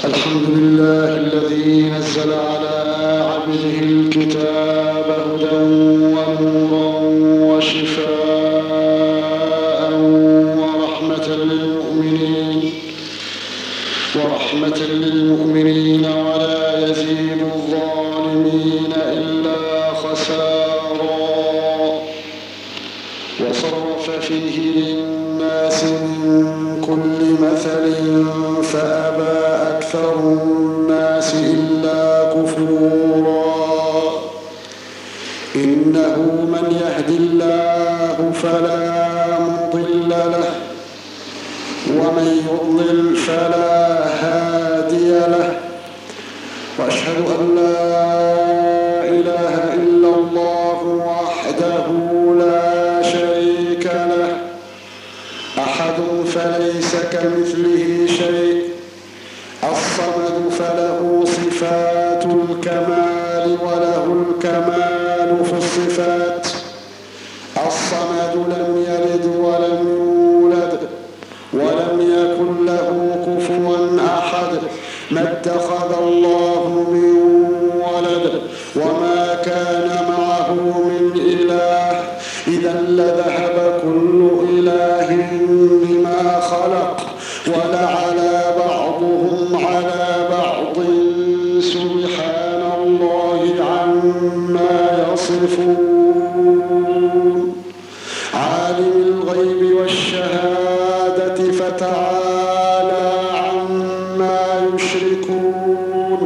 الحمد لله الذي نزل على عبده الكتاب هدى ونورا وشفاء ورحمة للمؤمنين ورحمة للمؤمنين ولا يزيد الظالمين إلا خسارا وصرف فيه للناس من كل مثل فأبى أكثر الناس إلا كفورا إنه من يهد الله فلا مضل له ومن يضلل فلا هادي له واشهد ان لا اله الا الله وحده لا شريك له احد فليس كمثله شيء الصمد فله صفات الكمال وله الكمال في الصفات الصمد لم يلد ولم يولد ولم يكن له كفوا احد ما اتخذ الله من ولد وما كان معه من اله اذا لذهب كل اله بما خلق ولعلى بعضهم على بعض سبحان الله عما يصفون عالم الغيب والشهادة فتعالى عما يشركون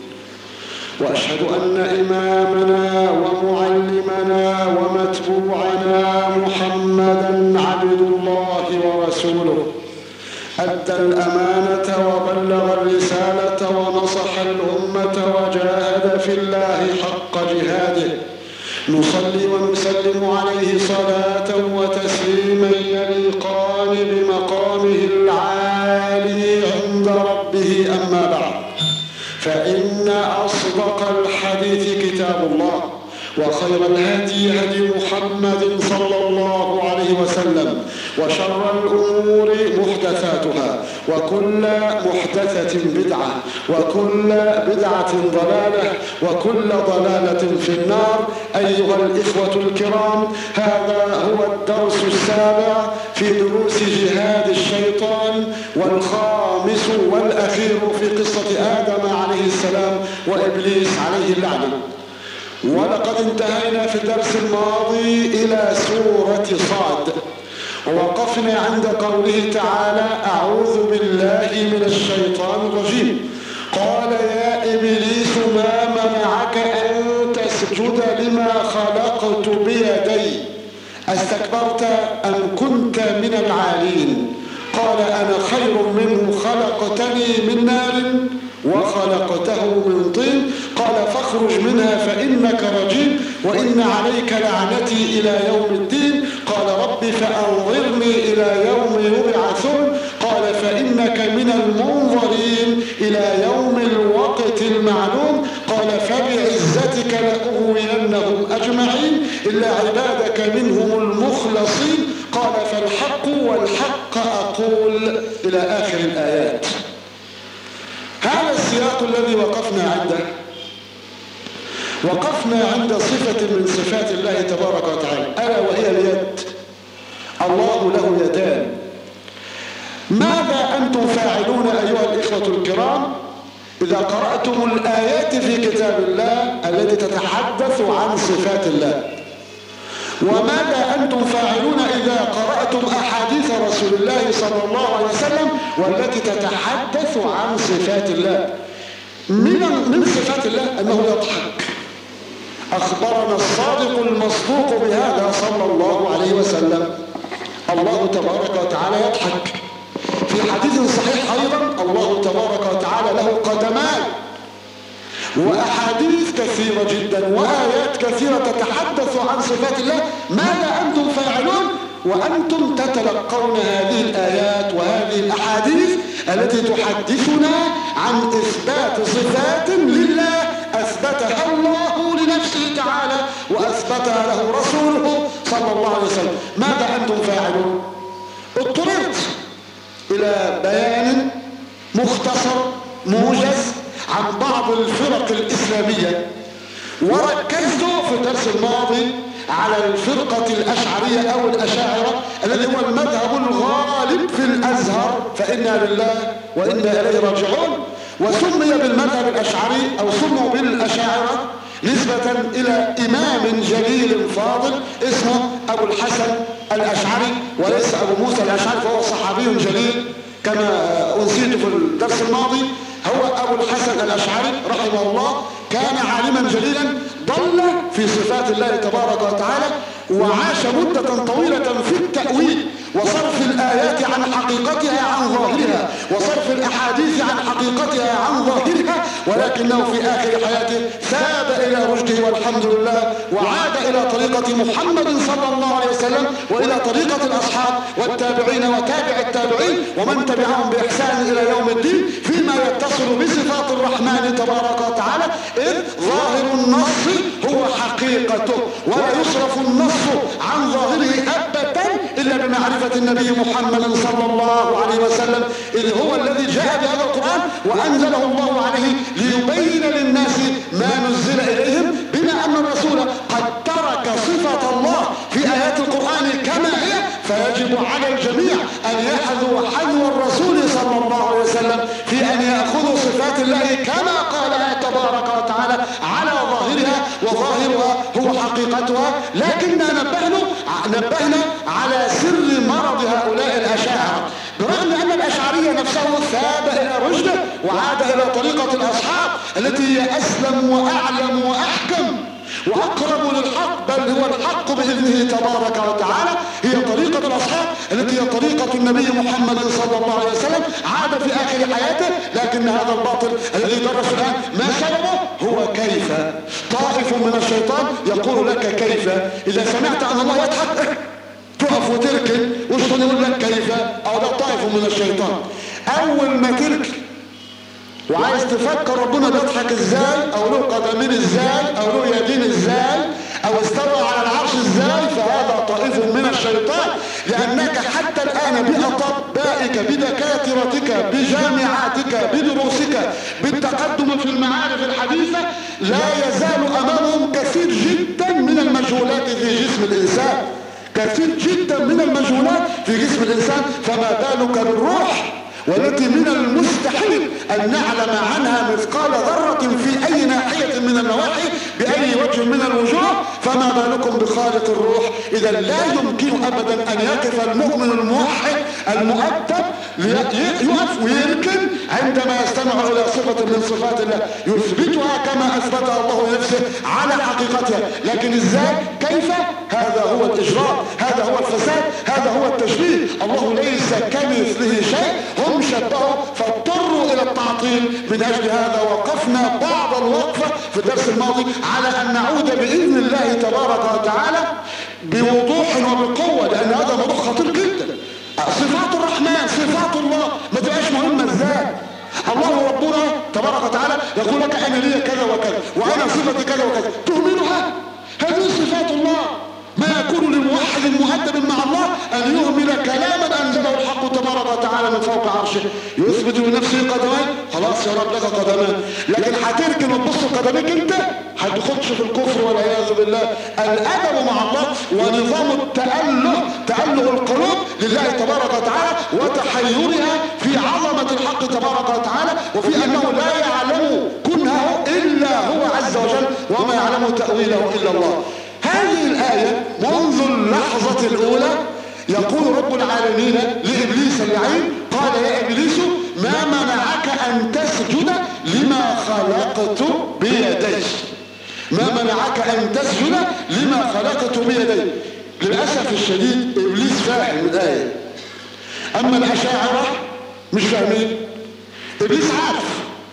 وأشهد أن إمامنا ومعلمنا ومتبوعنا محمدا عبد الله ورسوله أدى الأمانة وبلغ الرسالة ونصح الأمة وجاهد في الله حق جهاده نصلي ونسلم عليه صلاة وتسليما يليقان بمقامه العالي عند ربه أما بعد فإن أصدق الحديث كتاب الله وخير الهدي هدي محمد صلى الله عليه وسلم وشر الأمور محدثاتها وكل محدثة بدعة وكل بدعة ضلالة وكل ضلالة في النار أيها الإخوة الكرام هذا هو الدرس السابع في دروس جهاد الشيطان والخامس والأخير في قصة آدم عليه السلام وإبليس عليه اللعنة ولقد انتهينا في الدرس الماضي إلى سورة صاد ووقفنا عند قوله تعالى أعوذ بالله من الشيطان الرجيم قال يا إبليس ما منعك أن تسجد لما خلقت بيدي استكبرت أم كنت من العالين قال أنا خير منه خلقتني من نار وخلقته من طين قال فاخرج منها فإنك رجيم وإن عليك لعنتي إلى يوم الدين قال رب فأنظرني إلى يوم يبعثون قال فإنك من المنظرين إلى يوم الوقت المعلوم قال فبعزتك لأغوينهم أجمعين إلا عبادك منهم المخلصين قال فالحق والحق أقول إلى آخر الآيات هذا السياق الذي وقفنا عنده وقفنا عند صفة من صفات الله تبارك وتعالى ألا وهي اليد الله له يدان ماذا أنتم فاعلون أيها الإخوة الكرام إذا قرأتم الآيات في كتاب الله التي تتحدث عن صفات الله وماذا أنتم فاعلون إذا قرأتم أحاديث رسول الله صلى الله عليه وسلم والتي تتحدث عن صفات الله من من صفات الله أنه يضحك أخبرنا الصادق المصدوق بهذا صلى الله عليه وسلم الله تبارك وتعالى يضحك في حديث صحيح أيضا الله تبارك وتعالى له قدمان وأحاديث كثيرة جدا وآيات كثيرة تتحدث عن صفات الله ماذا أنتم فاعلون وأنتم تتلقون هذه الآيات وهذه الأحاديث التي تحدثنا عن إثبات صفات لله أثبتها الله لنفسه تعالى وأثبتها له رسوله صلى الله عليه وسلم ماذا أنتم فاعلون اضطررت إلى بيان مختصر موجز عن بعض الفرق الإسلامية وركزت في الدرس الماضي على الفرقة الأشعرية أو الأشاعرة الذي هو المذهب الغالب في الأزهر فإنا لله وإنا إليه راجعون وسمي بالمذهب الأشعري أو سموا بالأشاعرة نسبة إلى إمام جليل فاضل اسمه أبو الحسن الأشعري وليس أبو موسى الأشعري فهو صحابي جليل كما أنسيت في الدرس الماضي هو أبو الحسن الأشعري رحمه الله كان عالما جليلا ضل في صفات الله تبارك وتعالى وعاش مدة طويلة في التأويل وصرف الآيات عن حقيقتها عن ظاهرها وصرف الأحاديث عن حقيقتها عن ظاهرها ولكنه في آخر حياته ساد إلى رشده والحمد لله وعاد إلى طريقة محمد صلى الله عليه وسلم وإلى طريقة الأصحاب والتابعين وتابع التابعين ومن تبعهم بإحسان إلى يوم الدين فيما يتصل بصفات الرحمن تبارك وتعالى إذ ظاهر النص هو حقيقته ولا يصرف النص عن ظاهره أبدا إلا بمعرفة النبي محمد صلى الله عليه وسلم إذ هو الذي جاء بهذا القرآن وأنزله الله عليه ليبين للناس ما نزل إليهم بما أن الرسول قد ترك صفة الله في آيات القرآن كما هي فيجب على الجميع أن يحذوا حذو الرسول صلى الله عليه وسلم في أن يأخذوا صفات الله كما قالها تبارك وتعالى على ظاهرها وظاهرها هو حقيقتها لكننا نبهنا نبهنا على سر مرض هؤلاء الأشاعرة برغم أن الأشعرية نفسه ثاب إلى رشده وعاد إلى طريقة الأصحاب التي هي أسلم وأعلم وأحكم وأقرب للحق بل هو الحق بإذنه تبارك وتعالى هي طريقة الأصحاب التي هي طريقة النبي محمد صلى الله عليه وسلم عاد في آخر حياته لكن هذا الباطل الذي درس الآن ما سببه هو كيف طائف من الشيطان يقول لك كيف إذا سمعت أن الله يضحك تقف وتركن والشيطان يقول لك كيف أو ده طائف من الشيطان أول ما تركن وعايز تفكر ربنا بيضحك ازاي او له قدمين ازاي او له يدين ازاي او استوى على العرش ازاي فهذا طائف من الشيطان لانك حتى الان باطبائك بدكاترتك بجامعاتك بدروسك بالتقدم في المعارف الحديثة لا يزال امامهم كثير جدا من المجهولات في جسم الانسان كثير جدا من المجهولات في جسم الانسان فما بالك بالروح والتي من المستحيل أن نعلم عنها مثقال ذرة في أي ناحية من النواحي بأي وجه من الوجوه فما بالكم بخالق الروح إذا لا يمكن أبدا أن يقف المؤمن الموحد المؤدب يقف ويركن عندما يستمع إلى صفة من صفات الله يثبتها كما أثبتها الله لنفسه على حقيقتها لكن إزاي كيف هذا هو الإجراء هذا هو الفساد هذا هو التشبيه الله ليس كمثله شيء هم شبهوا فاضطروا إلى التعطيل من أجل هذا وقفنا بعض الوقفة في الدرس الماضي على أن نعود بإذن الله تبارك وتعالى بوضوح وبقوة لأن هذا موضوع خطير جدا صفات الرحمن صفات الله ما تبقاش مهمة ازاي الله ربنا تبارك وتعالى يقول لك انا لي كذا وكذا وانا صفتي كذا وكذا تؤمنها هذه صفات الله ما يكون لموحد مؤدب مع الله ان يهمل كلاما انزله الحق تبارك وتعالى من فوق عرشه يثبت لنفسه قدمان خلاص يا رب لك قدمان لكن هتركن وتبص قدميك انت هتخدش في الكفر والعياذ بالله الادب مع الله ونظام التأله تأله القلوب لله تبارك وتعالى وتحيرها في عظمة الحق تبارك وتعالى وفي انه لا يعلم كنه الا هو عز وجل وما يعلم تأويله الا الله هذه الآية منذ اللحظة الأولى يقول رب العالمين لإبليس اللعين قال يا إبليس ما منعك أن تسجد لما خلقت بيدي ما منعك أن تسجد لما خلقت بيدي للأسف الشديد إبليس فاهم الآية أما الأشاعرة مش فاهمين إبليس عارف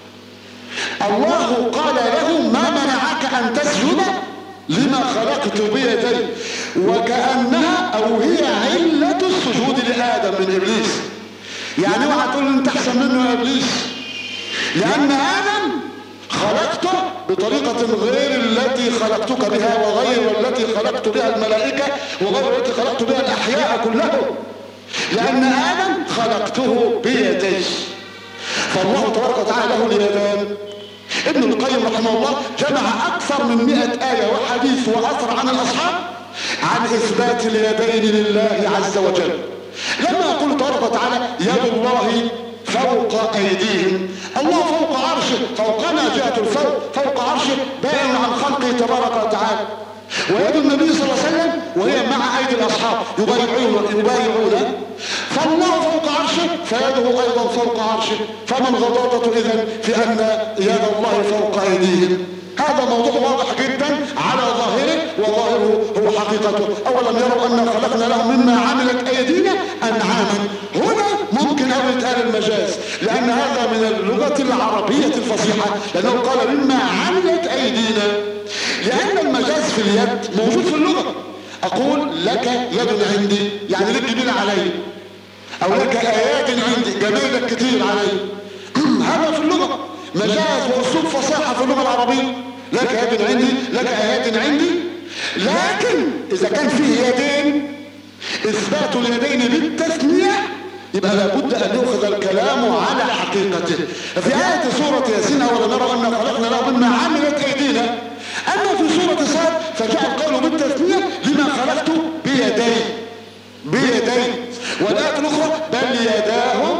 الله قال له ما منعك أن تسجد لما خلقت بيدي وكأنها او هي علة السجود لآدم من ابليس يعني اوعى تقول انت احسن منه يا ابليس لان ادم خلقته بطريقة غير التي خلقتك بها وغير التي خلقت بها الملائكة وغير التي خلقت بها الاحياء كلهم لان ادم خلقته بيدي فالله تبارك وتعالى له اليدان ابن القيم رحمه الله جمع اكثر من مئة آية وحديث واثر عن الاصحاب عن اثبات اليدين لله عز وجل لما يقول تبارك وتعالى يد الله فوق ايديهم الله فوق عرشه فوقنا جهة الفوق فوق عرشه بائن عن خلقه تبارك وتعالى ويد النبي صلى الله عليه وسلم وهي مع ايدي الاصحاب يبايعون يبايعون فالله فوق عرشه فيده ايضا فوق عرشه فما الغضاضة اذا في ان يد الله فوق ايديهم هذا موضوع واضح جدا على ظاهره وظاهره هو حقيقته اولم يروا انا خلقنا لهم مما عملت ايدينا انعاما هنا ممكن ان يتقال المجاز لان هذا من اللغة العربية الفصيحة لانه قال مما عملت ايدينا لان المجاز في اليد موجود في اللغة اقول لك يد عندي يعني لك جميل علي او لك ايات عندي جميلك كتير علي هذا في اللغة مجاز واسلوب فصاحة في اللغة العربية لك يد عندي لك ايات عندي لكن اذا كان فيه يدين اثبات اليدين بالتثنية يبقى لابد ان يؤخذ الكلام على حقيقته في آية سورة ياسين أولا نرى أن خلقنا له مما عملت أيدينا أما في سورة صاد فجاء القول بالتثنية لما خلقت بيدي بيدي والآية الأخرى بل يداه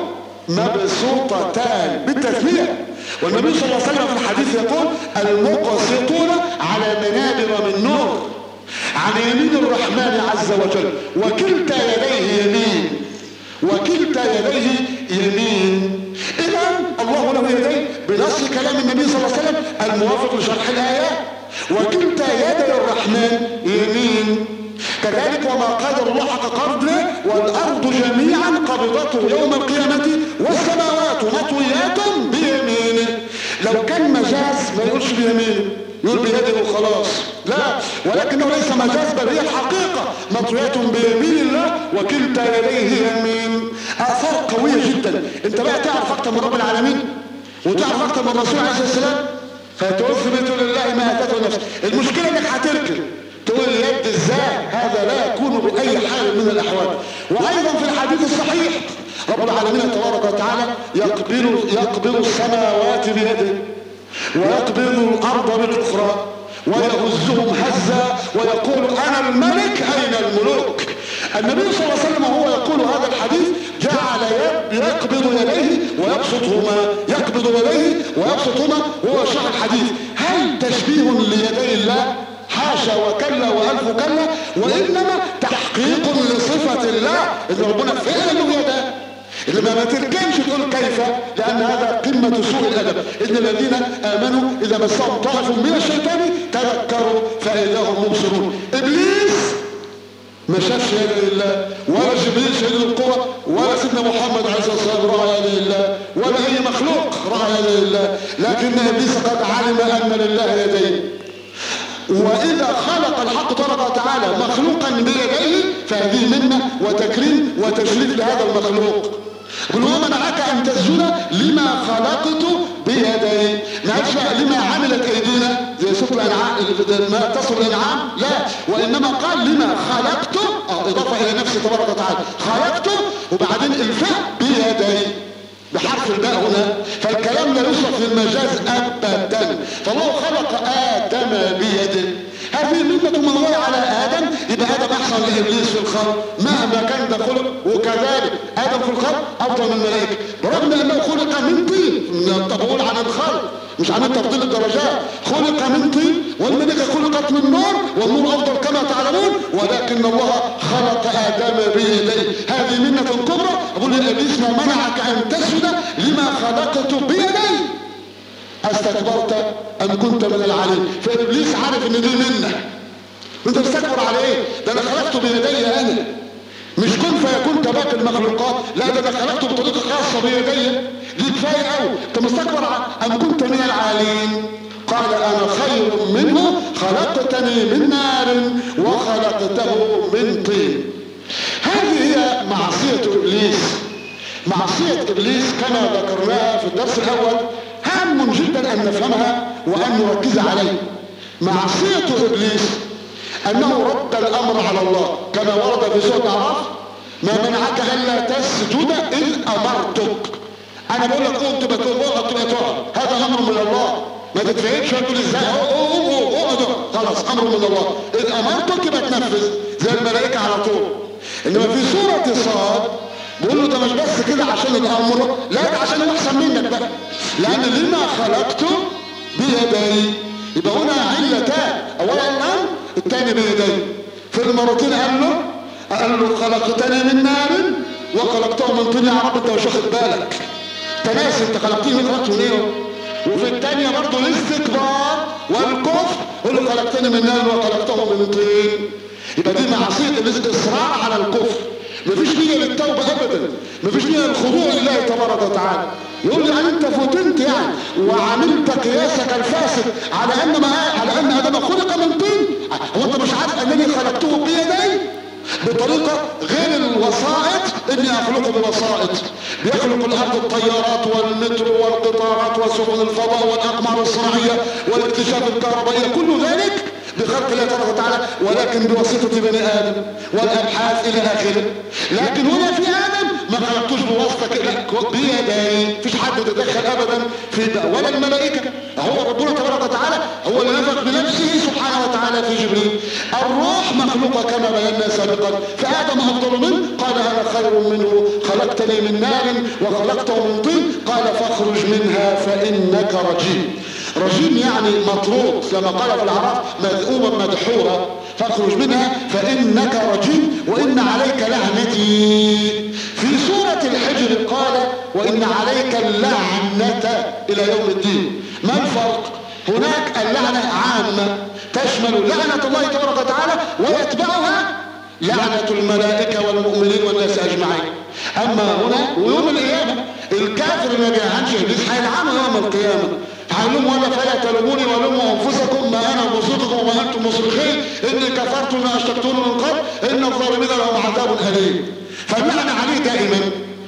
مبسوطتان بالتثنية والنبي صلى الله عليه وسلم في الحديث يقول المقسطون على منابر من نور عن يمين الرحمن عز وجل وكلتا يديه يمين وكلتا يديه يمين اذا الله له يدين بنص كلام النبي صلى الله عليه وسلم الموافق لشرح الايات وكلتا يدي الرحمن يمين كذلك وما قدر الله حق قدره والارض جميعا قبضته يوم القيامة والسماوات مطويات بيمينه لو كان مجاز ما يقولش بيمينه يقول بيده وخلاص لا ولكنه ليس مجاز بل هي الحقيقة مطويات بيمين الله وكلتا يديه يمين اثار قوية جدا انت بقى تعرف اكتر من رب العالمين وتعرف اكتر من الرسول عليه الصلاة والسلام فتثبت لله ما اتته نفسه المشكلة انك هتركن تقول اليد ازاي هذا لا يكون باي حال من الاحوال وايضا في الحديث الصحيح رب العالمين تبارك وتعالى يقبل يقبل السماوات بيده ويقبل الارض بالاخرى ويهزهم هزا ويقول انا الملك اين الملوك النبي صلى الله عليه وسلم وهو يقول هذا الحديث جعل يقبض يديه ويبسطهما يقبض يديه ويبسطهما وهو شرح الحديث هل تشبيه ليدي الله حاشا وكلا والف كلا وانما تحقيق لصفة الله ان ربنا فعلا له يدان انما ما تركنش تقول كيف لان هذا قمة سوء الادب ان الذين امنوا اذا مسهم طائف من الشيطان تذكروا فاذا هم مبصرون ابليس ما شافش يد الله ولا جبريل شهيد القوة ولا سيدنا محمد عليه الصلاة والسلام رأى يد الله ولا اي مخلوق رأى يد الله لكن ابليس قد علم ان لله يدين واذا خلق الحق تبارك وتعالى مخلوقا بيديه فهذه منه وتكريم وتشريف لهذا المخلوق قل وما منعك ان تسجد لما خلقت بيدي ما قالش لما عملت ايدينا زي صوت الانعام ما تصل الانعام لا وانما قال لما خلقت اه اضافه الى نفسه تبارك وتعالى خلقت وبعدين الفاء بيدي بحرف الباء هنا فالكلام لا يصرف للمجاز ابدا فالله خلق ادم بيده هذه منة من الله على ادم يبقى ادم احسن لابليس في الخلق مهما كان ده خلق وكذلك ادم في الخلق افضل من الملائكه برغم انه خلق من طين بقول عن الخلق مش عن تفضيل الدرجات خلق من طين والملائكه خلقت من نور والنور افضل كما تعلمون ولكن الله خلق ادم بيديه هذه منة كبرى اقول لابليس ما منعك ان تسجد لما خلقت بيدي استكبرت ام كنت من العالين فابليس عارف ان دي منه انت تستكبر على ايه ده انا خلقته بيدي انا مش كن فيكون كباقي المخلوقات لا ده انا خلقته بطريقه خاصه بيدي دي كفايه قوي انت مستكبر ام كنت من العالين قال انا خير منه خلقتني من نار وخلقته من طين هذه هي معصيه ابليس معصيه ابليس كما ذكرناها في الدرس الاول هام جدا ان نفهمها وان نركز عليه معصيه ابليس انه رد الامر على الله كما ورد في سوره الاعراف ما منعك الا تسجد اذ امرتك انا بقول لك قوم تبقى تقوم اقعد تبقى تقعد هذا امر من الله ما تتفهمش تقول ازاي قوم قوم اقعد خلاص امر من الله اذا امرتك يبقى تنفذ زي الملائكه على طول انما في سوره صاد بقول له ده مش بس كده عشان الامر لا ده عشان هو احسن منك بقى لان لما خلقته بيدي يبقى هنا علتان اولا الامر الثاني بيدي في المرتين قال له قال له خلقتني من نار وخلقته من طين يا رب انت مش واخد بالك انت ناسي انت خلقتني من خلقته من ايه وفي الثانيه برضه الاستكبار والكفر قل له خلقتني من نار وخلقته من طين يبقى دي معصيه الاصرار على الكفر مفيش نية للتوبة ابدا مفيش نية للخضوع لله تبارك وتعالى يقول لي يعني انت فتنت يعني وعملت قياسك الفاسد على ان ما على ان ادم خلق من طين هو انت مش عارف انني خلقته بيدي بطريقة غير الوسائط اني اخلقه بوسائط بيخلق الارض الطيارات والمترو والقطارات وسفن الفضاء والاقمار الصناعية والاكتشاف الكهربائية كل ذلك بخلق الله تبارك وتعالى ولكن بواسطة بني ادم والابحاث الى اخره لكن هنا في ادم ما خلقتوش بواسطة كده بيدي مفيش حد يتدخل ابدا في ده ولا الملائكة هو ربنا تبارك وتعالى هو اللي نفخ بنفسه سبحانه وتعالى في جبريل الروح مخلوقة كما بينا سابقا فادم افضل منه قال انا خير منه خلقتني من نار وخلقته من طين قال فاخرج منها فانك رجيم رجيم يعني مطرود كما قال في العراف مذءوما مدحورا فاخرج منها فانك رجيم وان عليك لعنتي في سورة الحجر قال وان عليك اللعنة الى يوم الدين ما الفرق هناك اللعنة عامة تشمل لعنة الله تبارك وتعالى ويتبعها لعنة الملائكة والمؤمنين والناس اجمعين اما هنا ويوم القيامة الكافر ما بيعنش ابليس هيلعنه يوم القيامة هقول ولا فلا تلوموني ولوموا انفسكم ما انا بصدقكم وما انتم مصرخين اني كفرت ما اشتقتون من قبل ان الظالمين لهم عذاب اليم فاللعنه عليه دائما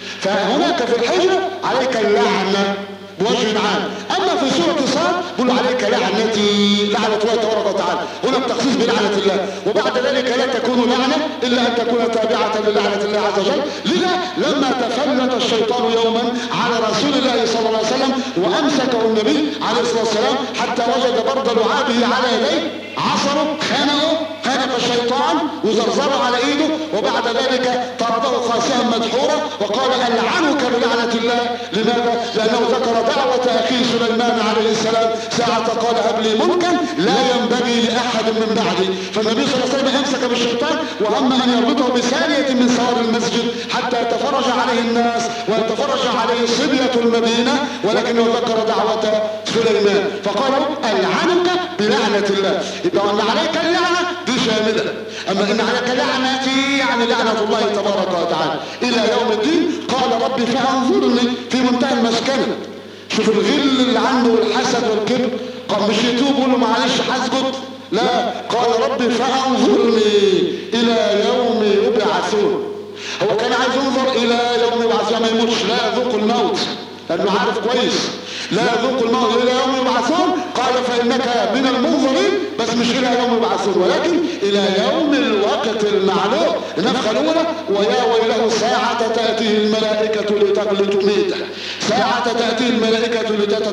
فهناك في الحجره عليك اللعنه بوجه عام اما في سوره صاد بيقول عليك لعنتي لعنه الله تبارك وتعالى هنا التخصيص بلعنه الله وبعد ذلك لا تكون لعنه الا ان تكون تابعه للعنه الله عز وجل لذا لما تفلت الشيطان يوما على رسول الله صلى الله عليه وسلم وامسكه النبي عليه الصلاه والسلام حتى وجد برد لعابه على يديه عصره خانقه خانق الشيطان وزرزره على ايده وبعد ذلك طرده خاسئا مدحورا وقال العنك بلعنه الله لماذا؟ لانه ذكر دعوه اخيه سليمان عليه السلام ساعة قال هب لي ملكا لا ينبغي لاحد من بعدي فالنبي صلى الله عليه وسلم امسك بالشيطان وهم ان يربطه بثانية من سوار المسجد حتى يتفرج عليه الناس ويتفرج عليه صبية المدينة ولكنه ذكر دعوة سليمان فقالوا العنك بلعنة الله يبقى ان عليك اللعنة دي شاملة اما ان عليك لعنتي يعني لعنة الله تبارك وتعالى الى يوم الدين قال ربي فانظرني في منتهى المسكنة شوف الغل اللي عنده والحسد والكبر قام مش يتوب يقول له معلش هسجد لا قال ربي فانظرني الى يوم يبعثون هو كان عايز ينظر الى يوم يبعثون ما يموتش لا يذوق الموت لانه عارف كويس لا يذوق الموت الى يوم يبعثون قال فانك من المنظرين بس مش الى يوم يبعثون ولكن الى يوم الوقت المعلوم النفخه الاولى ويا ويله ساعه تاتيه الملائكه لتميته ساعه تاتيه الملائكه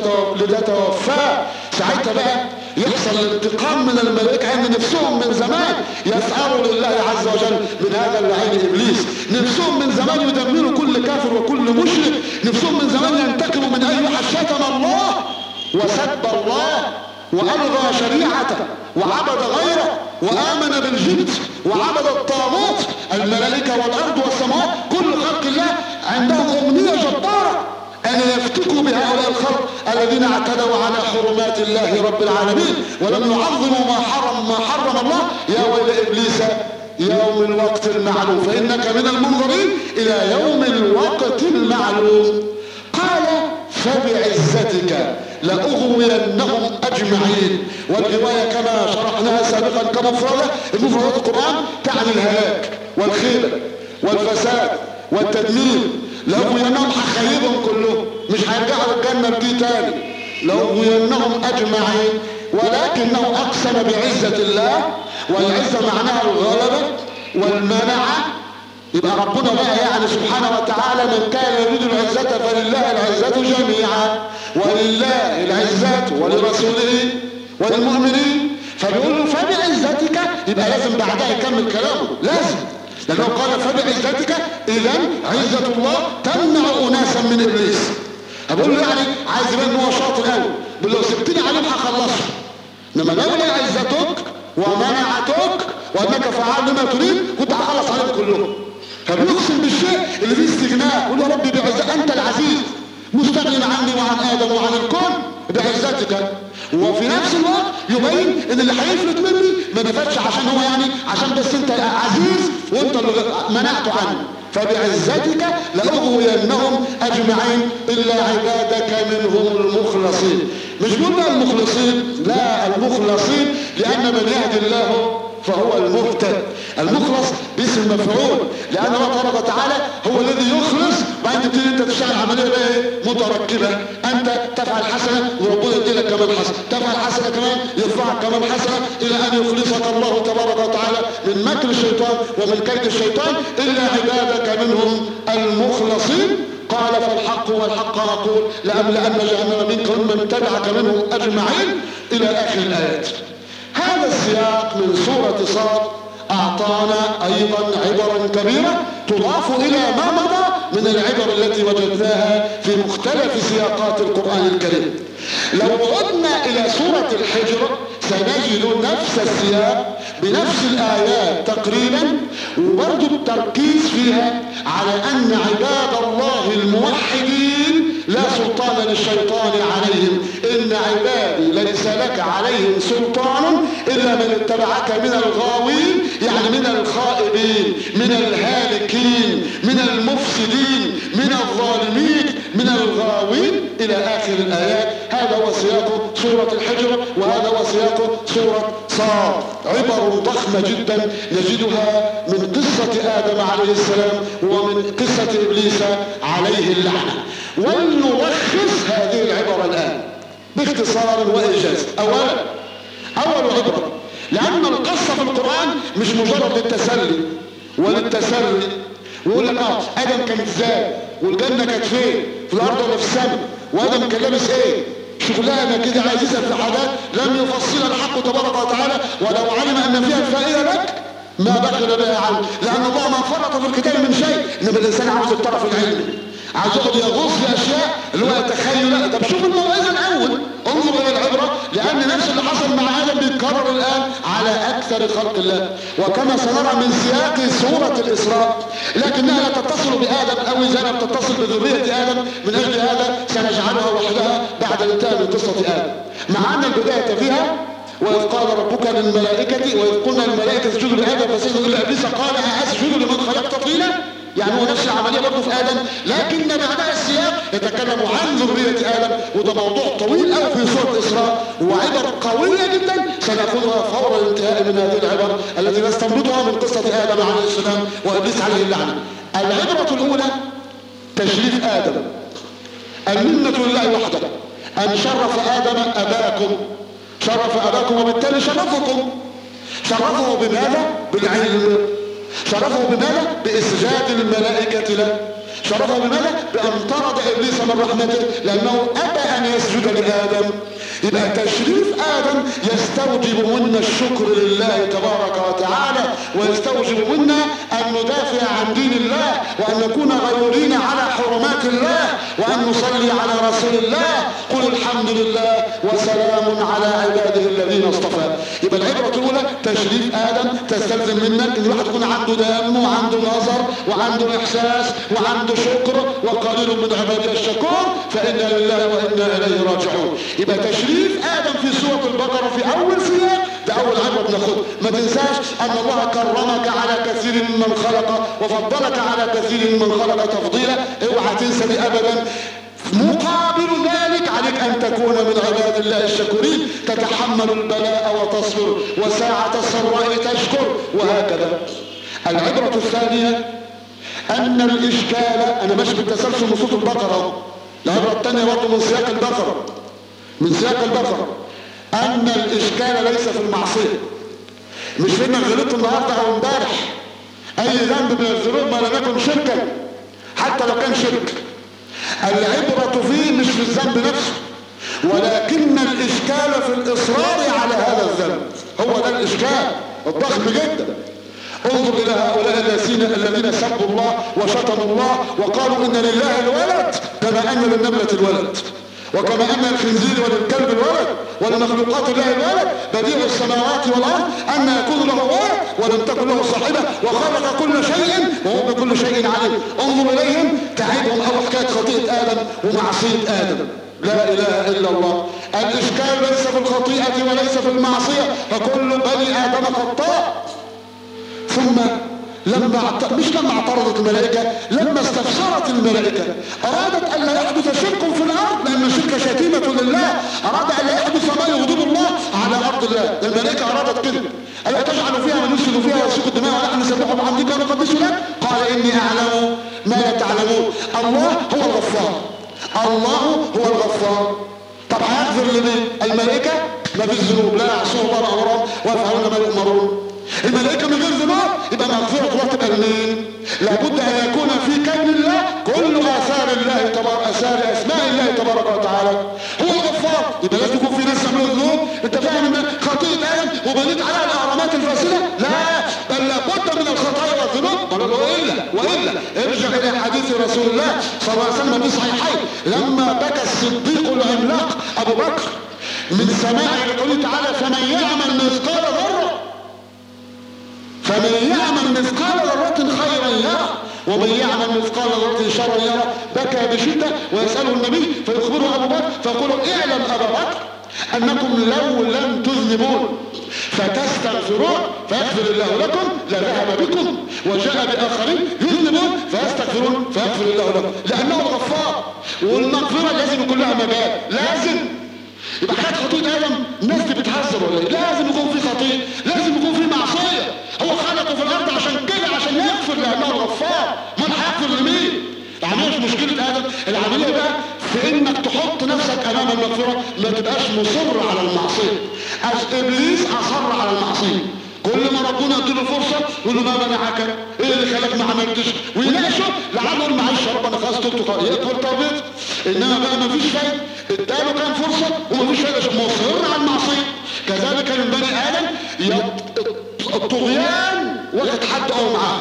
لتتوفاه ساعتها بقى يحصل الانتقام من الملائكة ان نفسهم من زمان يسعروا لله عز وجل من هذا اللعين ابليس نفسهم من زمان يدمروا كل كافر وكل مشرك نفسهم من زمان ينتقموا من اي واحد شتم الله وسب الله والغى شريعته وعبد غيره وامن بالجبت وعبد الطاغوت الملائكة والارض والسماوات كل خلق الله عندهم امنية جبارة ان يفتكوا بهؤلاء الخلق الذين اعتدوا على حرمات الله رب العالمين ولم يعظموا ما حرم ما حرم الله يا ويل ابليس يوم الوقت المعلوم فانك من المنظرين الى يوم الوقت المعلوم قال فبعزتك لأغوينهم أجمعين والرواية كما شرحناها سابقا كمفردة المفردات القرآن تعني الهلاك والخيبة والفساد والتدمير لأغوينهم هخيبهم كلهم مش هيرجعوا الجنة دي تاني لأغوينهم أجمعين ولكنه أقسم بعزة الله والعزة معناها الغلبة والمنعة يبقى ربنا بقى يعني سبحانه وتعالى من كان يريد العزة فلله العزة جميعا ولله العزة ولرسوله وللمؤمنين فبيقول له فبعزتك يبقى لازم بعدها يكمل كلامه لازم لأنه قال فبعزتك إذا عزة الله تمنع أناسا من إبليس أقول له يعني عايز يبان إن هو شاطر قوي بقول له سبتني عليهم هخلصه إنما لولا عزتك ومنعتك وأنك فعال لما تريد كنت هخلص عليهم كلهم فبيقسم بالشيء اللي فيه استغناء يقول يا ربي بعزة أنت العزيز مستغني عني وعن آدم وعن الكون بعزتك وفي نفس الوقت يبين ان اللي هيفلت مني ما نفدش عشان هو يعني عشان بس انت عزيز وانت اللي منعته عني فبعزتك لأغوينهم أجمعين إلا عبادك منهم المخلصين مش قلنا المخلصين لا المخلصين لأن من يهدي الله فهو المهتد المخلص باسم مفعول لان الله تبارك وتعالى هو الذي يخلص بعد تبتدي انت تشتغل عمليه بقى ايه متركبه انت تفعل حسنه وربنا يديلك كمان حسنه تفعل حسنه كمان يرفعك كمان حسنه الى ان يخلصك الله تبارك وتعالى من مكر الشيطان ومن كيد الشيطان الا عبادك منهم المخلصين قال فالحق والحق اقول لاملان جهنم منكم من تبعك منهم اجمعين الى اخر الايات هذا السياق من سورة صاد أعطانا أيضا عبرا كبيرة تضاف إلى ما مضى من العبر التي وجدناها في مختلف سياقات القرآن الكريم لو عدنا إلى سورة الحجر سنجد نفس السياق بنفس الآيات تقريبا وبرضو التركيز فيها على أن عباد الله الموحدين لا سلطان للشيطان عليهم إن عبادي ليس لك عليهم سلطان إلا من اتبعك من الغاوين يعني من الخائبين من الهالكين من المفسدين من الظالمين من الغاوين إلى آخر الآيات هذا هو سياق سورة الحجر وهذا هو سياق سورة صاد عبر ضخمة جدا نجدها من قصة آدم عليه السلام ومن قصة إبليس عليه اللعنة ولنلخص هذه العبر الآن باختصار وإيجاز أولا أول عبرة لأن القصة في القرآن مش مجرد للتسلي وللتسلي ويقول لك اه ادم كان ازاي والجنه كانت فين في الارض ولا في السماء وادم كان لابس ايه شغلانه كده عايز يسال في حاجات لم يفصلها الحق تبارك وتعالى ولو علم ان فيها الفائده لك ما بخل بها عنه لان الله ما فرط في الكتاب من شيء انما الانسان عاوز الطرف العلمي عاوز يقعد يغوص في اشياء اللي هو يتخيل لا طب شوف الموعظه الاول انظر الى العبره لان نفس اللي حصل مع ادم بيتكرر الان على اكثر خلق الله وكما سنرى من سياق سوره الاسراء لكنها لا تتصل بادم او زي ما بتتصل بذريه ادم من اجل هذا سنجعلها وحدها بعد الانتهاء من قصه ادم مع ان البدايه فيها وإذ قال ربك للملائكة وإذ قلنا للملائكة اسجدوا لآدم فسجدوا إلا إبليس قال أسجد لمن خلقت طينا يعني هو نفس العملية برضه في آدم لكن بعدها السياق يتكلم عن ذرية آدم وده موضوع طويل قوي في سورة الإسراء وعبر قوية جدا سنأخذها فور الانتهاء من هذه العبر التي نستنبطها من قصة آدم عليه السلام وإبليس عليه اللعنة العبرة الأولى تشريف آدم المنة لله وحده أن شرف آدم أباكم شرف أباكم وبالتالي شرفكم شرفه بماذا؟ بالعلم شرفه بماذا؟ بإسجاد الملائكة له شرفه بماذا؟ بأن طرد إبليس من رحمته لأنه أبى أن يسجد لآدم يبقى تشريف آدم يستوجب منا الشكر لله تبارك وتعالى ويستوجب منا أن ندافع عن دين الله وأن نكون غيورين على حرمات الله وأن نصلي على رسول الله قل الحمد لله وسلام على عباده الذين اصطفى يبقى العبرة الأولى تشريف آدم تستلزم منك أن الواحد يكون عنده دم وعنده نظر وعنده إحساس وعنده شكر وقليل من عباده الشكور فإنا لله وإنا إليه راجعون يبقى تشريف آدم في سورة البقرة في أول سياق ده أول عبرة بناخدها ما تنساش أن الله كرمك على كثير ممن خلق وفضلك على كثير ممن خلق تفضيلا اوعى تنسى دي أبدا مقابل ذلك عليك أن تكون من عباد الله الشكورين تتحمل البلاء وتصبر وساعة السراء تشكر وهكذا العبرة الثانية أن الإشكال أنا ماشي بالتسلسل من صوت البقرة العبرة الثانية برضه من سياق البقرة من سياق البقرة أن الإشكال ليس في المعصية مش في انك غلطت النهارده أو امبارح اي ذنب من الذنوب ما لم يكن شركا حتى لو كان شرك العبرة فيه مش في الذنب نفسه ولكن الاشكال في الاصرار على هذا الذنب هو ده الاشكال الضخم جدا انظر الى هؤلاء الذين الذين سبوا الله وشتموا الله وقالوا ان لله الولد كما ان للنملة الولد وكما ان الخنزير وللكلب الولد ولمخلوقات الله الولد بديع السماوات والارض ان يكون له ولد ولم تكن له صاحبه وخلق كل شيء وهو بكل شيء عليم انظر اليهم تعبهم او حكايه خطيئه ادم ومعصيه ادم لا اله الا الله الاشكال ليس في الخطيئه وليس في المعصيه فكل بني ادم خطاء ثم لما اعت... مش لما اعترضت الملائكة لما استفسرت الملائكة ارادت ان لا يحدث شرك في الارض لان الشرك شتيمة لله اراد ان لا يحدث ما يغضب الله على ارض الله الملائكة ارادت كده الا تجعل فيها من يفسد فيها ويسفك الدماء ونحن نسبح بحمدك ونقدس لك قال اني اعلم ما لا تعلمون الله هو الغفار الله هو الغفار طب هيغفر لمين الملائكة ما في الذنوب لا يعصون الله امرهم ويفعلون ما يؤمرون الملائكة من غير ذنوب يبقى مغفرة الله تبقى لمين؟ لابد ان يكون في كون الله كل اثار الله تبارك اثار اسماء الله تبارك وتعالى هو الغفار يبقى لازم يكون في ناس يعملوا ذنوب انت فاهم ان خطيئة ادم وبنيت عليها الاهرامات الفاسدة؟ لا بل لابد من الخطايا والذنوب قالوا والا والا ارجع الى حديث رسول الله صلى الله عليه وسلم في صحيحين لما بكى الصديق العملاق ابو بكر من سماع لقوله تعالى فمن يعمل مثقال ذره فمن يعمل مثقال ذرة خيرا يرى ومن يعمل مثقال ذرة شرا يرى بكى بشدة ويسأله النبي فيخبره أبو بكر فيقول اعلم أبا بكر أنكم لو لم تذنبون فتستغفرون فيغفر الله لكم لذهب بكم وجاء بآخرين يذنبون فيستغفرون فيغفر الله لكم لأنه الغفار والمغفرة لازم يكون لها مجال لازم يبقى حاجات خطيئة آدم الناس دي بتهزر ولا ايه؟ لازم يكون في خطيئة لازم يكون في معصية هو خلقه في الارض عشان كده عشان يغفر لانه غفار ما هيغفر لمين العمليه مش مشكله ادم العمليه بقى في انك تحط نفسك امام المغفره ما تبقاش مصر على المعصيه ابليس اصر على المعصيه كل ما ربنا يديله فرصه يقول له ما منعك ايه اللي خلاك ما عملتش ويناقشه لعله يقول معلش يا رب انا خلاص تبت يكبر توبته انما بقى ما فيش فايده اداله كان فرصه وما فيش فايده مصر على المعصيه كذلك من بني ادم الطغيان واخد حد قوي معاه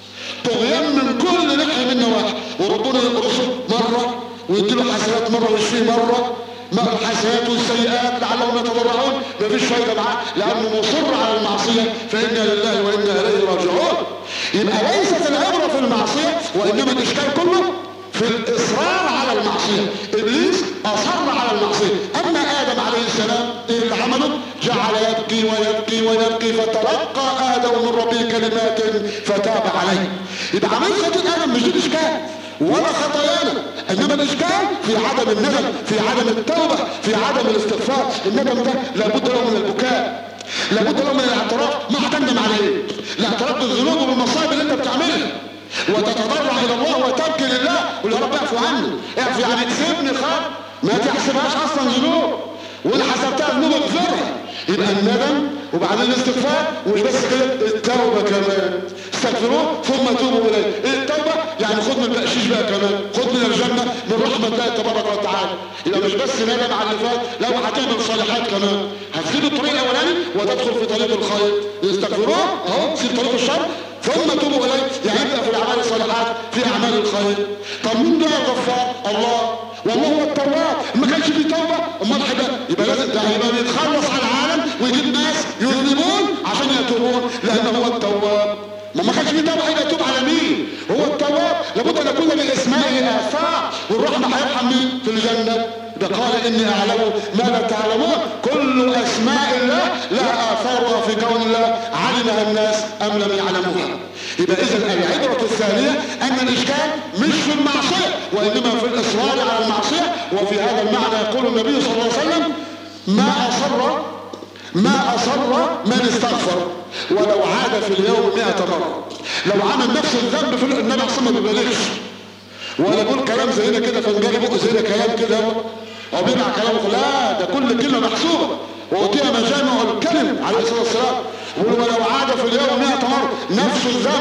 طغيان من كل ناحيه من نواحي وربنا يقرصه مره ويديله حسنات مره ويشفيه مره ما الحسنات والسيئات لعلهم يتضرعون مفيش فايده معاه لانه مصر على المعصيه فانا لله وانا اليه راجعون يبقى ليست العبره في المعصيه وانما الاشكال كله في الاصرار على المعصيه ابليس اصر على المعصيه اما ادم عليه السلام ايه اللي عمله جعل يبكي ويبكي ويبكي فتلقى ادم من ربه كلمات فتاب عليه يبقى عمليه خطيئه ادم مش دي الاشكال ولا خطايانا انما الاشكال في عدم الندم في عدم التوبه في عدم الاستغفار الندم ده لابد له من البكاء لابد له من الاعتراف ما هتندم على ايه الاعتراف بالذنوب وبالمصائب اللي انت بتعملها وتتضرع الى الله وتبكي لله قول يا رب اعفو عني اعفو يعني تسيبني خالص ما تحسبهاش اصلا ذنوب وان حسبتها ذنوب اغفرها يبقى الندم وبعدين الاستغفار ومش بس كده التوبه كمان استغفروه ثم توبوا اليه ايه التوبه يعني خد من البقشيش بقى كمان خد من الجنه من رحمه الله تبارك وتعالى يبقى مش بس ندم على اللي فات لو هتعمل صالحات كمان هتسيب الطريق الاولاني وتدخل في طريق الخير يستغفروه اهو سيب طريق الشر ثم توبوا اليه يعني يبدا في الاعمال الصالحات في اعمال الخير طب مين ده الغفار الله والله هو التواب ما كانش فيه توبه امال حاجه يبقى لازم ده يبقى بيتخلص على العالم ويجيب ناس يذنبون عشان يتوبون لانه هو التواب ما ما كانش فيه توبه هيبقى يتوب على مين هو التواب لابد ان يكون لاسمائه اثار والرحمه هيرحم مين في الجنه ده قال اني اعلم ما لا تعلمون كل اسماء الله لها اثارها في كون الله علمها الناس ام لم يعلموها يبقى اذا العبرة الثانية ان الاشكال مش في المعصية وانما في الاصرار على المعصية وفي هذا المعنى يقول النبي صلى الله عليه وسلم ما اصر ما اصر من استغفر ولو عاد في اليوم مئة مرة لو عمل نفس الذنب في النبي اصلا ما بيبالغش ولا يقول كلام زينا كده فنجري بقه زينا كلام كده او بيبع كلامه لا ده كل كلمة محسوبة وأعطيها مجامع الكلم عليه الصلاة والسلام يقول ولو عاد في اليوم 100 مرة نفس الذنب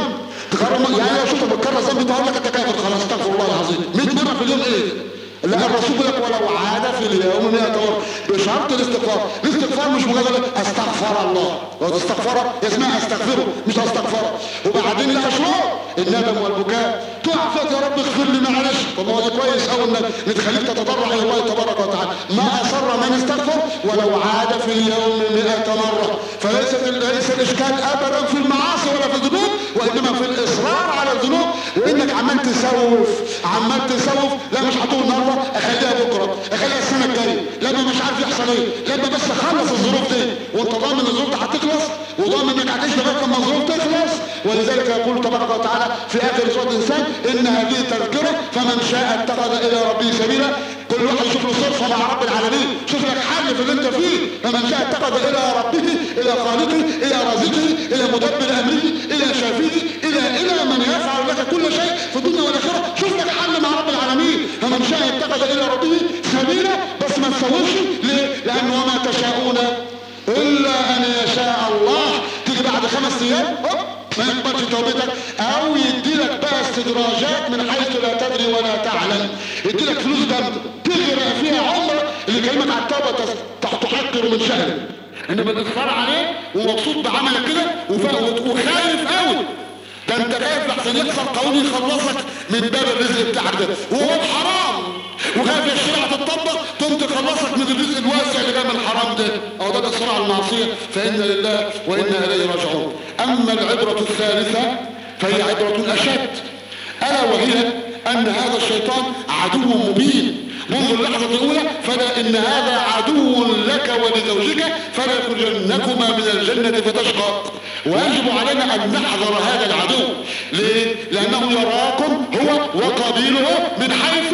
تكرر يعني لو شفت بتكرر ذنب تقول لك انت كافر خلاص استغفر الله العظيم 100 مره في اليوم ايه لا الرسول يقول لك ولو عاد في اليوم 100 مره بشرط الاستغفار الاستغفار مش مجرد استغفر الله استغفر اسمها استغفره مش استغفره وبعدين لها شروط الندم والبكاء تقع فيك يا رب اغفر لي معلش طب ما هو ده كويس قوي انك بتخليك تتضرع الى الله تبارك وتعالى ما اصر من استغفر ولو عاد في اليوم 100 مره فليس ليس الاشكال ابدا في المعاصي ولا في الذنوب وانما في الاصرار على الذنوب وانك عمال تسوف عمال تسوف لا مش هتقول مره اخليها بكره اخليها السنه الجايه لما مش عارف يحصل ايه لما بس اخلص الظروف دي وانت ضامن الظروف دي هتخلص وضامن انك هتعيش لغايه لما الظروف تخلص ولذلك يقول تبارك وتعالى في اخر سوره الانسان ان هذه تذكره فمن شاء اتخذ الى ربه سبيلا كل واحد يشوف له صرفه مع رب العالمين شوف لك حل في اللي انت فيه فمن شاء اتخذ الى ربه الى خالقه الى رازقه الى مدبر امره الى شافيه الى الى من يفعل لك كل شيء في الدنيا والاخره شوف لك حل مع رب العالمين فمن شاء اتخذ الى ربه سبيلا بس ما تسويش ليه؟ لانه وما تشاءون الا ان يشاء الله تيجي بعد خمس ايام هوب ما يقبلش توبتك او يديلك بقى استدراجات من حيث لا تدري ولا تعلم يديلك فلوس جامده تغرق فيها عمر اللي كلمك على التوبه تحقر من شهرك انما الاصرار عليه ومبسوط بعملك كده وفا- وخايف قوي ده انت خايف لحسن يحصل قانون يخلصك من باب الرزق بتاعك ده وهو حرام وخايف الشريعه تطبق تقوم تخلصك من الرزق الواسع اللي جاي من الحرام ده او ده الاصرار على المعصيه فانا لله وانا اليه راجعون اما العبره الثالثه فهي عبره اشد الا وهي ان هذا الشيطان عدو مبين منذ اللحظة الأولى فلا إن هذا عدو لك ولزوجك فلا يخرجنكما من الجنة فتشقى ويجب علينا أن نحذر هذا العدو ليه؟ لأنه يراكم هو وقبيله من حيث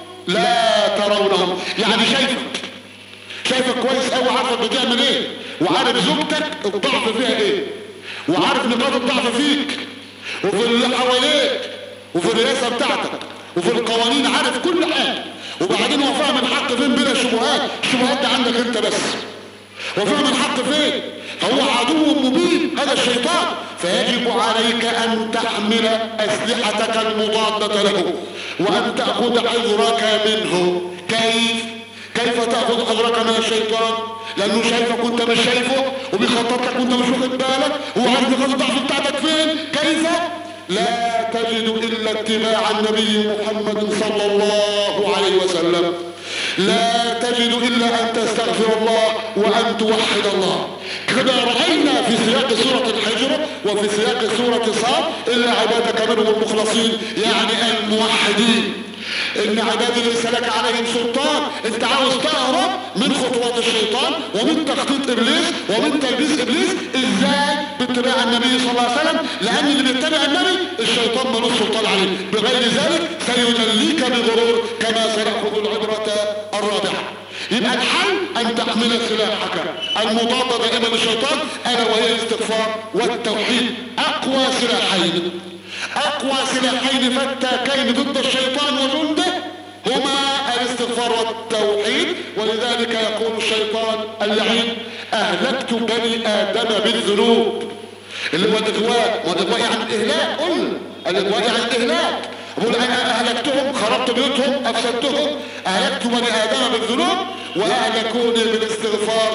لا ترونهم يعني شايفك شايفك كويس قوي عارفك بتعمل ايه وعارف زوجتك الضعف فيها ايه وعارف نقاط الضعف فيك وفي اللي حواليك وفي الرئاسة بتاعتك وفي القوانين عارف كل حاجة وبعدين هو فاهم الحق فين بلا شبهات الشبهات دي عندك انت بس وفاهم الحق فين فهو عدو مبين هذا الشيطان فيجب عليك ان تحمل اسلحتك المضادة له وان تأخذ حذرك منه كيف كيف تأخذ حذرك من الشيطان لانه شايفك وانت مش شايفه وبيخطط لك وانت مش واخد بالك هو عارف نقاط الضعف بتاعتك فين كيف لا تجد الا اتباع النبي محمد صلى الله عليه وسلم لا تجد الا ان تستغفر الله وان توحد الله كما راينا في سياق سوره الحجر وفي سياق سوره صاد الا عبادك منهم المخلصين يعني الموحدين ان عبادي ليس لك عليهم سلطان انت عاوز تهرب من خطوات الشيطان ومن تخطيط ابليس ومن تلبيس ابليس ازاي باتباع النبي صلى الله عليه وسلم لان اللي بيتبع النبي الشيطان ملوش سلطان عليه بغير ذلك سيدليك بغرور كما سناخذ العبره الرابعه يبقى الحل ان تحمل سلاحك المضاد دائما للشيطان الا وهي الاستغفار والتوحيد اقوى سلاحين اقوى سلاحين فتاكين ضد الشيطان وجنده هما الاستغفار والتوحيد ولذلك يقول الشيطان اللعين اهلكت بني ادم بالذنوب اللي هو الاغواء والاغواء يعني الاهلاك قلنا الاغواء يعني الاهلاك بقول انا اهلكتهم خربت بيوتهم افسدتهم اهلكت بني ادم بالذنوب واهلكوني بالاستغفار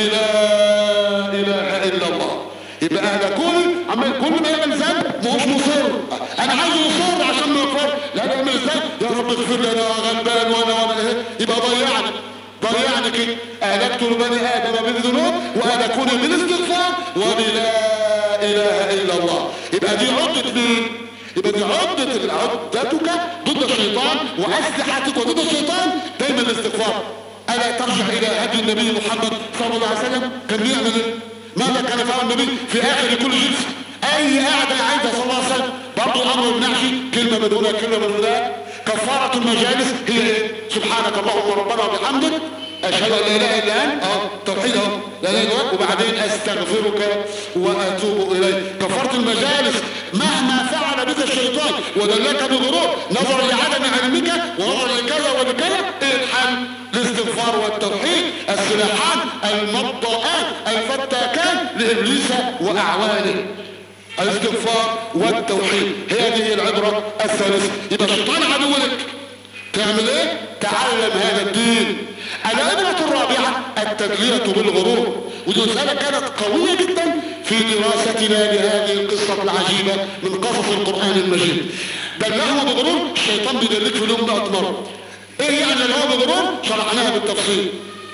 وبلا اله الا الله يبقى اهلكوني عمال كل ما يعمل ذنب ما هوش مصر انا عايزه يصر عشان ما يغفر لا يعمل ذنب يا رب اغفر لي انا غلبان وانا وانا ايه يبقى ضيعني ضيعني كده اهلكت بني ادم بالذنوب واهلكوني بالاستغفار وبلا اله الا الله يبقى دي عقده مين يبقى دي عقدة عقدتك ضد الشيطان وأسلحتك ضد الشيطان دايما الاستغفار ألا ترجع إلى هدي النبي محمد صلى الله عليه وسلم كان بيعمل ايه؟ ماذا كان يفعل النبي في آخر كل جلسة أي قعدة عايزة صلى الله عليه وسلم برضه أمر بنعشي كلمة من هنا كلمة من هنا كفارة المجالس هي ايه؟ سبحانك اللهم ربنا وبحمدك اشهد ان لا اله الا انت اه توحيد اهو لا اله الا انت وبعدين استغفرك واتوب اليك كفرت المجالس مهما فعل بك الشيطان ودلك بغرور نظرا لعدم علمك ونظرا لكذا ولكذا ايه الحل الاستغفار والتوحيد السلاحان المضاءان الفتاكان لابليس واعوانه الاستغفار والتوحيد هي دي العبرة الثالثة يبقى الشيطان عدو لك تعمل ايه تعلم هذا الدين العبرة الرابعة التدلية بالغرور ودي رسالة كانت قوية جدا في دراستنا لهذه القصة العجيبة من قصص القرآن المجيد دلعه بغرور الشيطان بيدلك في اليوم 100 مرة ايه يعني اللي هو بغرور شرحناها بالتفصيل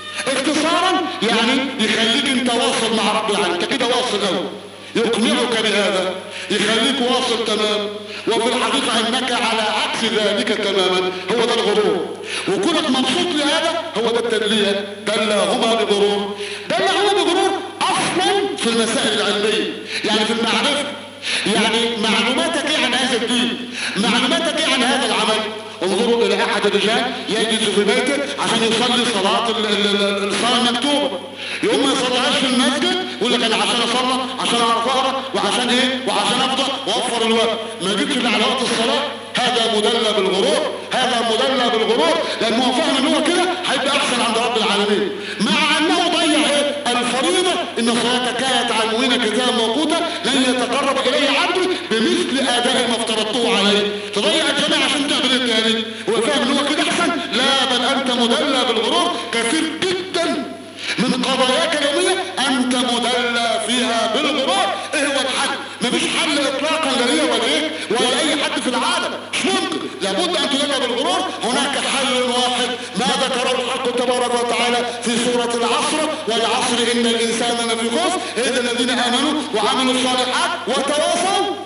اختصارا يعني يخليك انت واصل مع رب العالمين انت كده واصل قوي يقنعك بهذا يخليك واصل تمام وفي الحقيقة انك على عكس ذلك تماما هو ده الغرور وكونك مبسوط لهذا هو ده التدلية دلهما بغرور دلهما بغرور اصلا في المسائل العلمية يعني في المعرفة يعني معلوماتك ايه عن هذا الدين معلوماتك ايه عن هذا العمل انظروا الى احد الرجال يجلس في بيته عشان يصلي صلاة الصلاة المكتوبة يوم ما يصليهاش في المسجد يقول لك انا عشان اصلي عشان اعرف اقرا وعشان ايه وعشان افضل واوفر الوقت ما جيتش الا على وقت الصلاة هذا مدلى بالغرور هذا مدلى بالغرور لان هو فاهم ان هو كده هيبقى احسن عند رب العالمين مع انه ضيع ايه الفريضة ان الصلاة كانت عنونا كتابا موقوتا لن يتقرب الي عبد بمثل اداء ما افترضته عليه تضيع الجماعة عشان تعمل ايه تاني هو فاهم ان هو كده احسن لا بل انت مدلى بالغرور كثير جدا من قضاياك اليومية انت مدلى فيها بالغرور ايه هو الحل مفيش حل اطلاقا لا ليا ولا ايه ولا اي حد في العالم مش ممكن لابد ان تدلى بالغرور هناك حل واحد ما ذكره الحق تبارك وتعالى في سورة العصر والعصر ان الانسان لفي خسر اذا الذين امنوا وعملوا الصالحات وتواصوا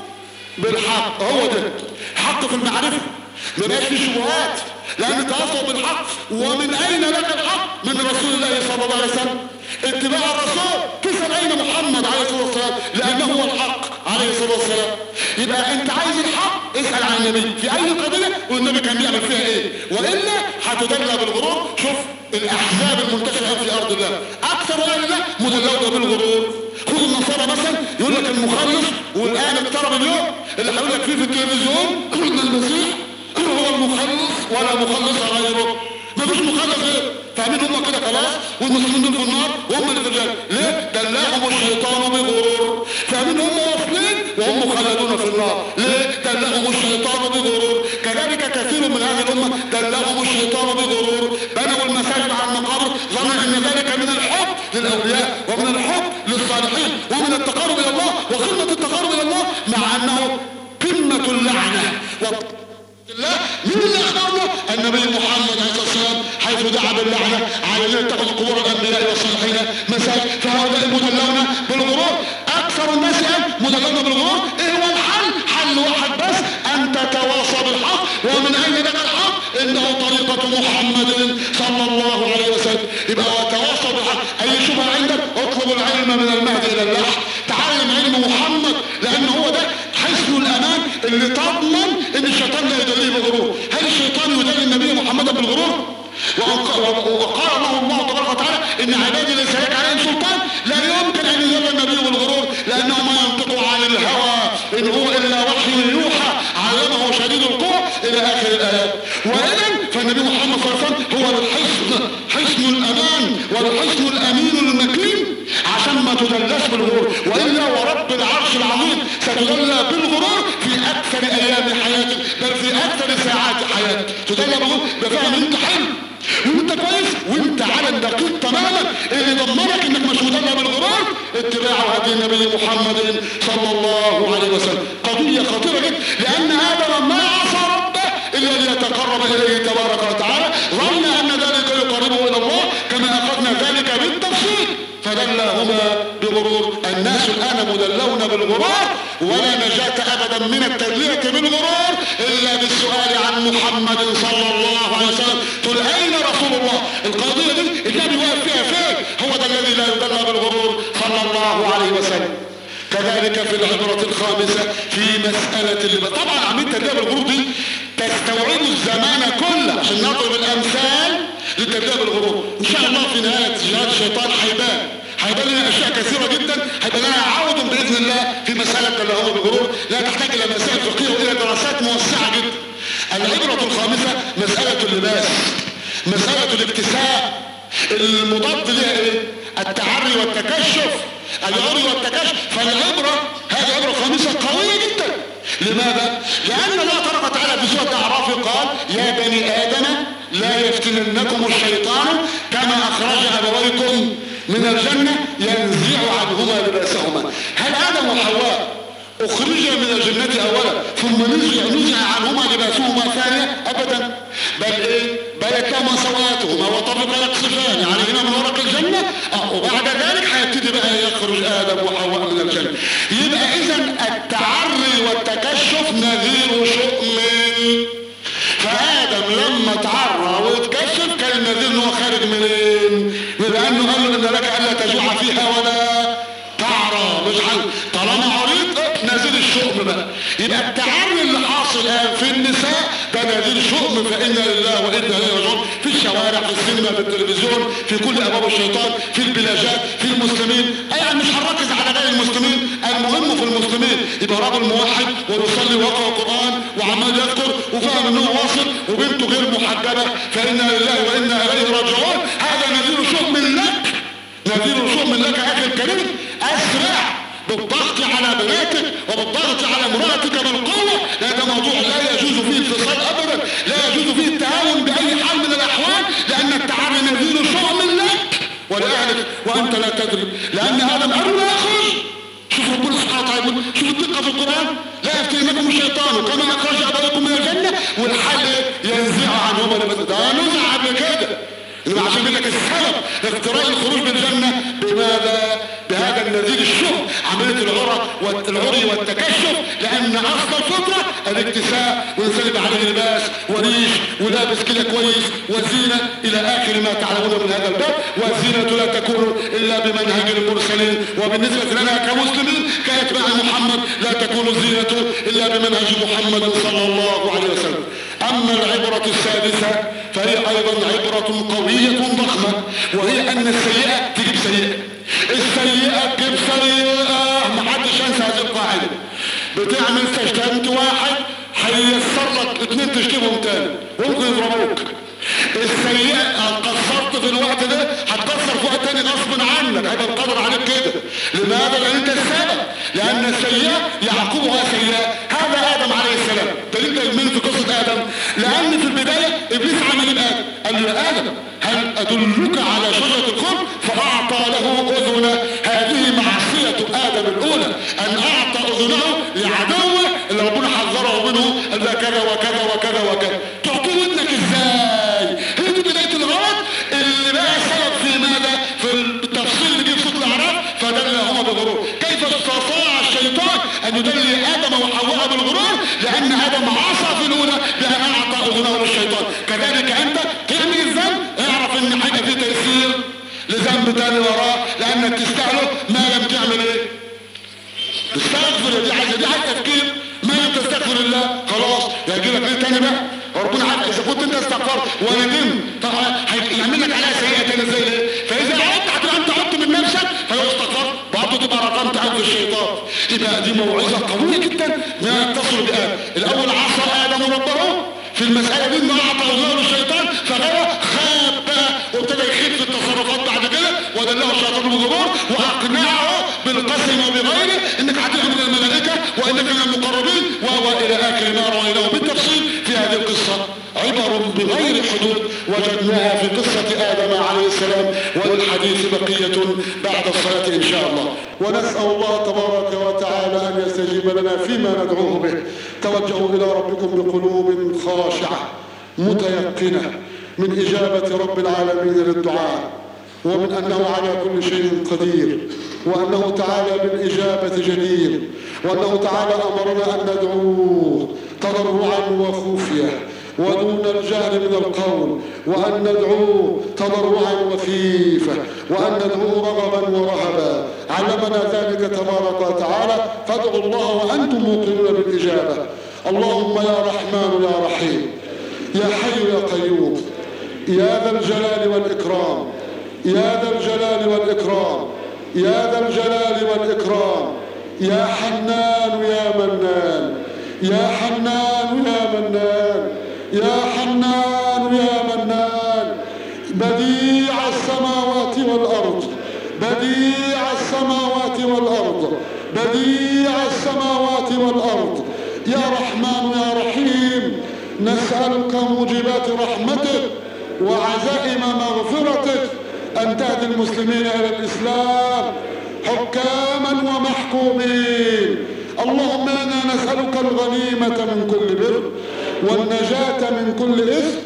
بالحق هو ده حق في المعرفة ما بقاش في شبهات لان تواصل بالحق ومن اين لك الحق من رسول الله صلى الله عليه وسلم اتباع الرسول تسأل اين محمد عليه الصلاة والسلام لانه هو الحق عليه الصلاة والسلام يبقى انت عايز الحق اسأل عن النبي في اي قضية والنبي كان بيعمل فيها ايه والا هتدلى بالغرور شوف الاحزاب المنتشرة في ارض الله اكثر اهل الله مدلوة بالغرور خذ النصارى مثلا يقول لك المخلص والان اقترب اليوم اللي هيقول لك فيه في التلفزيون ان المسيح هو المخلص ولا مخلص غيره مفيش مخلص غيره فاهمين هم كده خلاص والمسلمين دول في النار وهم اللي في الجنه ليه دلاهم الشيطان بغرور فاهمين هم واصلين وهم مخلدون في النار ليه دلاهم الشيطان بغرور كذلك كثير من هذه الامه دلاهم الشيطان بغرور بنوا المساجد على المقابر ظن ان ذلك من الحب للاولياء ومن الحب للصالحين ومن التقرب الى الله وقمه التقرب الى الله مع انه قمه اللعنه الله مين اللي اخبرنا النبي محمد عليه الصلاه والسلام حيث دعا باللعنه على الذين اتخذوا قبور الانبياء والصالحين مساجد فهؤلاء مدلون بالغرور اكثر الناس مدلون بالغرور ايه هو الحل حل واحد بس ان تتواصى بالحق ومن اين لك الحق انه طريقه محمد صلى الله عليه وسلم يبقى وتواصى بالحق اي شبهه عندك اطلب العلم من المهد الى اللحم تعلم علم محمد لان هو ده حسن الامان اللي تضمن ان الشيطان لا يدليه بغرور هل الشيطان يدلي النبي محمد بالغرور وقال له الله تبارك وتعالى ان عبادي ليس لك عليهم سلطان لا يمكن ان يدل النبي بالغرور لانه ما ينطق عن الهوى ان هو الا وحي يوحى علمه شديد القوى الى اخر الايات واذا فالنبي محمد صلى الله عليه وسلم هو الحصن حصن الامان والحصن الامين المكين عشان ما تدلش بالغرور والا ورب العرش العظيم ستدلى بالغرور في اكثر ايام حياتك بل في اكثر ساعات حياتك تدلى بالغرور بفهم انت حلو وانت كويس وانت على الدقيق تماما اللي ضمنك انك مش مدلى بالغرور اتباع هدي النبي محمد صلى الله عليه وسلم قضية خطيرة جدا لان ادم ما عصى ربه الا ليتقرب اليه تبارك وتعالى ظن ان ذلك يقربه الى الله كما اخذنا ذلك بالتفصيل فدلهما بغرور الناس الان مدلون بالغرور ولا نجاة ابدا من التدلية بالغرور الا بالسؤال عن محمد صلى الله عليه وسلم تقول اين رسول الله القضية دي النبي واقف فيها فين هو ده الذي لا يدلى بالغرور صلى الله عليه وسلم كذلك في العبرة الخامسة في مسألة اللي طبعا عملية التدلية بالغرور دي تستوعب الزمان كله عشان نضرب الامثال للتدلية بالغرور ان شاء الله في نهاية جهاد الشيطان هيبان هيبان لنا اشياء كثيرة جدا هيبان لنا عود باذن الله في مسألة التدلية بالغرور لا تحتاج الى مسائل فقهية والى دراسات موسعة جدا العبرة الخامسة مسألة اللباس مسألة الابتساء المضاد لها ايه التعري والتكشف العري والتكشف فالعبرة هذه الآية الخامسة قوية جدا لماذا؟ لأن الله تبارك وتعالى في سورة الأعراف قال يا بني آدم لا يفتننكم الشيطان كما أخرج أبويكم من الجنة ينزع عنهما لباسهما هل آدم وحواء اخرج من الجنة اولا ثم نزع نزع عنهما لباسهما ثانية ابدا بل ايه بل كما سواتهما وطبق يقصفان عليهما من ورق الجنة اه وبعد ذلك هيبتدي بقى يخرج ادم وحواء من الجنة يبقى اذا التعري والتكشف نذير شؤم فادم لما تعرى واتكشف كان النذير انه خارج منين؟ يبقى انه قال له ان لك الا تجوع فيها ولا تعرى مش حل طالما عريض نازل الشؤم بقى يبقى التعري اللي حاصل الان في النساء ده نازل شؤم فانا لله وانا اليه راجعون في الشوارع في السينما في التلفزيون في كل ابواب الشيطان في البلاجات في المسلمين اي مش هنركز على غير المسلمين المهم في المسلمين يبقى راجل موحد ويصلي ويقرا القران وعمال يذكر وفاهم انه واصل وبنته غير محجبه فانا لله وانا اليه راجعون هذا نذير شؤم لك نذير شؤم لك اخي الكريم اسرع بالضغط على بناتك وبالضغط على امرأتك بالقوة لا ده موضوع لا يجوز فيه انفصال ابدا لا يجوز فيه التهاون باي حال من الاحوال لان التعري نذير شؤم لك ولأهلك وانت لا تدري لان هذا الامر لا يخرج شوف ربنا سبحانه وتعالى يقول شوف الدقة في القرآن لا يفتنكم الشيطان كما اخرج ابويكم من الجنة والحل ينزع عنهما ده نزع قبل كده انما عشان يقول لك السبب اقتراء الخروج من الجنة بماذا بهذا النذير الشهر عملية العرى والعري والتكشف لان اصل الفطرة الاكتساء والانسان يبقى عليه لباس وريش ولابس كده كويس والزينة الى اخر ما تعلمون من هذا الباب والزينة لا تكون الا بمنهج المرسلين وبالنسبة لنا كمسلمين كاتباع محمد لا تكون الزينة الا بمنهج محمد صلى الله عليه وسلم اما العبرة السادسة فهي ايضا عبرة قوية ضخمة وهي ان السيئة تجيب سيئة السيئة تجيب سيئة محدش ينسى هذه القاعدة بتعمل تشتمت واحد هيسر لك اتنين تشتمهم تاني ممكن يضربوك السيئة قصرت في الوقت ده هتكسر في وقت تاني غصب عنك هيبقى القدر عليك كده لماذا؟ لان انت السبب لان السيئة يعقبها سيئة هذا ادم عليه السلام دليل من في قصة ادم لان في البداية ابليس عمل الادم قال له يا ادم هل ادلك على شجرة الخلد فاعطى له اذن هذه معصية ادم الاولى ان اعطى اذنه لعدوه اللي ربنا حذره منه قال له كذا وكذا وكذا وكذا تعطيه ودنك ازاي هي دي بداية الغلط اللي بقى سبب في ماذا في التفصيل اللي جه في صوت الاعراف فدلهما بغرور كيف استطاع الشيطان ان يدلي ادم وحواء بالغرور لان ادم عصى في الاولى بان اعطى اذنه للشيطان كذلك انت ترمي الذنب اعرف ان حاجه فيه تيسير لذنب تاني وراه لانك تستاهله ما لم تعمل ايه تستغفر دي حاجه دي حاجه تفكير ما لم تستغفر الله خلاص يجي لك ايه تاني بقى ربنا عارف اذا كنت انت استغفرت وندمت طبعا هيعمل لك عليها سيئه تاني زي ايه فاذا عدت هتبقى انت عدت من نفسك فلو استغفرت برضه تبقى رقمت عند الشيطان يبقى دي موعظه قويه جدا ما تصل بآدم الاول عصى ادم ربه في المساله دي انه اعطى الله للشيطان فهو خاب بقى وابتدى يخيب في التصرفات بعد كده ودله الشيطان بغرور واقنعه بالقسم وبغيره انك هتبقى من الملائكه وانك من المقربين والى اخر ما رايناه بالتفصيل في هذه القصه عبر بغير حدود وجدناها في قصة آدم عليه السلام وللحديث بقية بعد الصلاة إن شاء الله ونسأل الله تبارك وتعالى أن يستجيب لنا فيما ندعوه به توجهوا إلى ربكم بقلوب خاشعة متيقنة من إجابة رب العالمين للدعاء ومن أنه على كل شيء قدير وأنه تعالى بالإجابة جدير وأنه تعالى أمرنا أن ندعوه تضرعا وخفية ودون الجهل من القول وأن ندعوه تضرعا وخيفة وأن ندعوه رغبا ورهبا علمنا ذلك تبارك وتعالى فادعوا الله وأنتم موقنون بالإجابة اللهم يا رحمن يا رحيم يا حي يا قيوم يا ذا الجلال والإكرام يا ذا الجلال والإكرام يا ذا الجلال والإكرام يا حنان يا منان يا حنان يا منان يا حنان يا منان بديع السماوات والأرض بديع السماوات والأرض بديع السماوات والأرض يا رحمن يا رحيم نسألك موجبات رحمتك وعزائم مغفرتك أن تهدي المسلمين إلى الإسلام حكاما ومحكومين اللهم إنا نسألك الغنيمة من كل بر والنجاة من كل إثم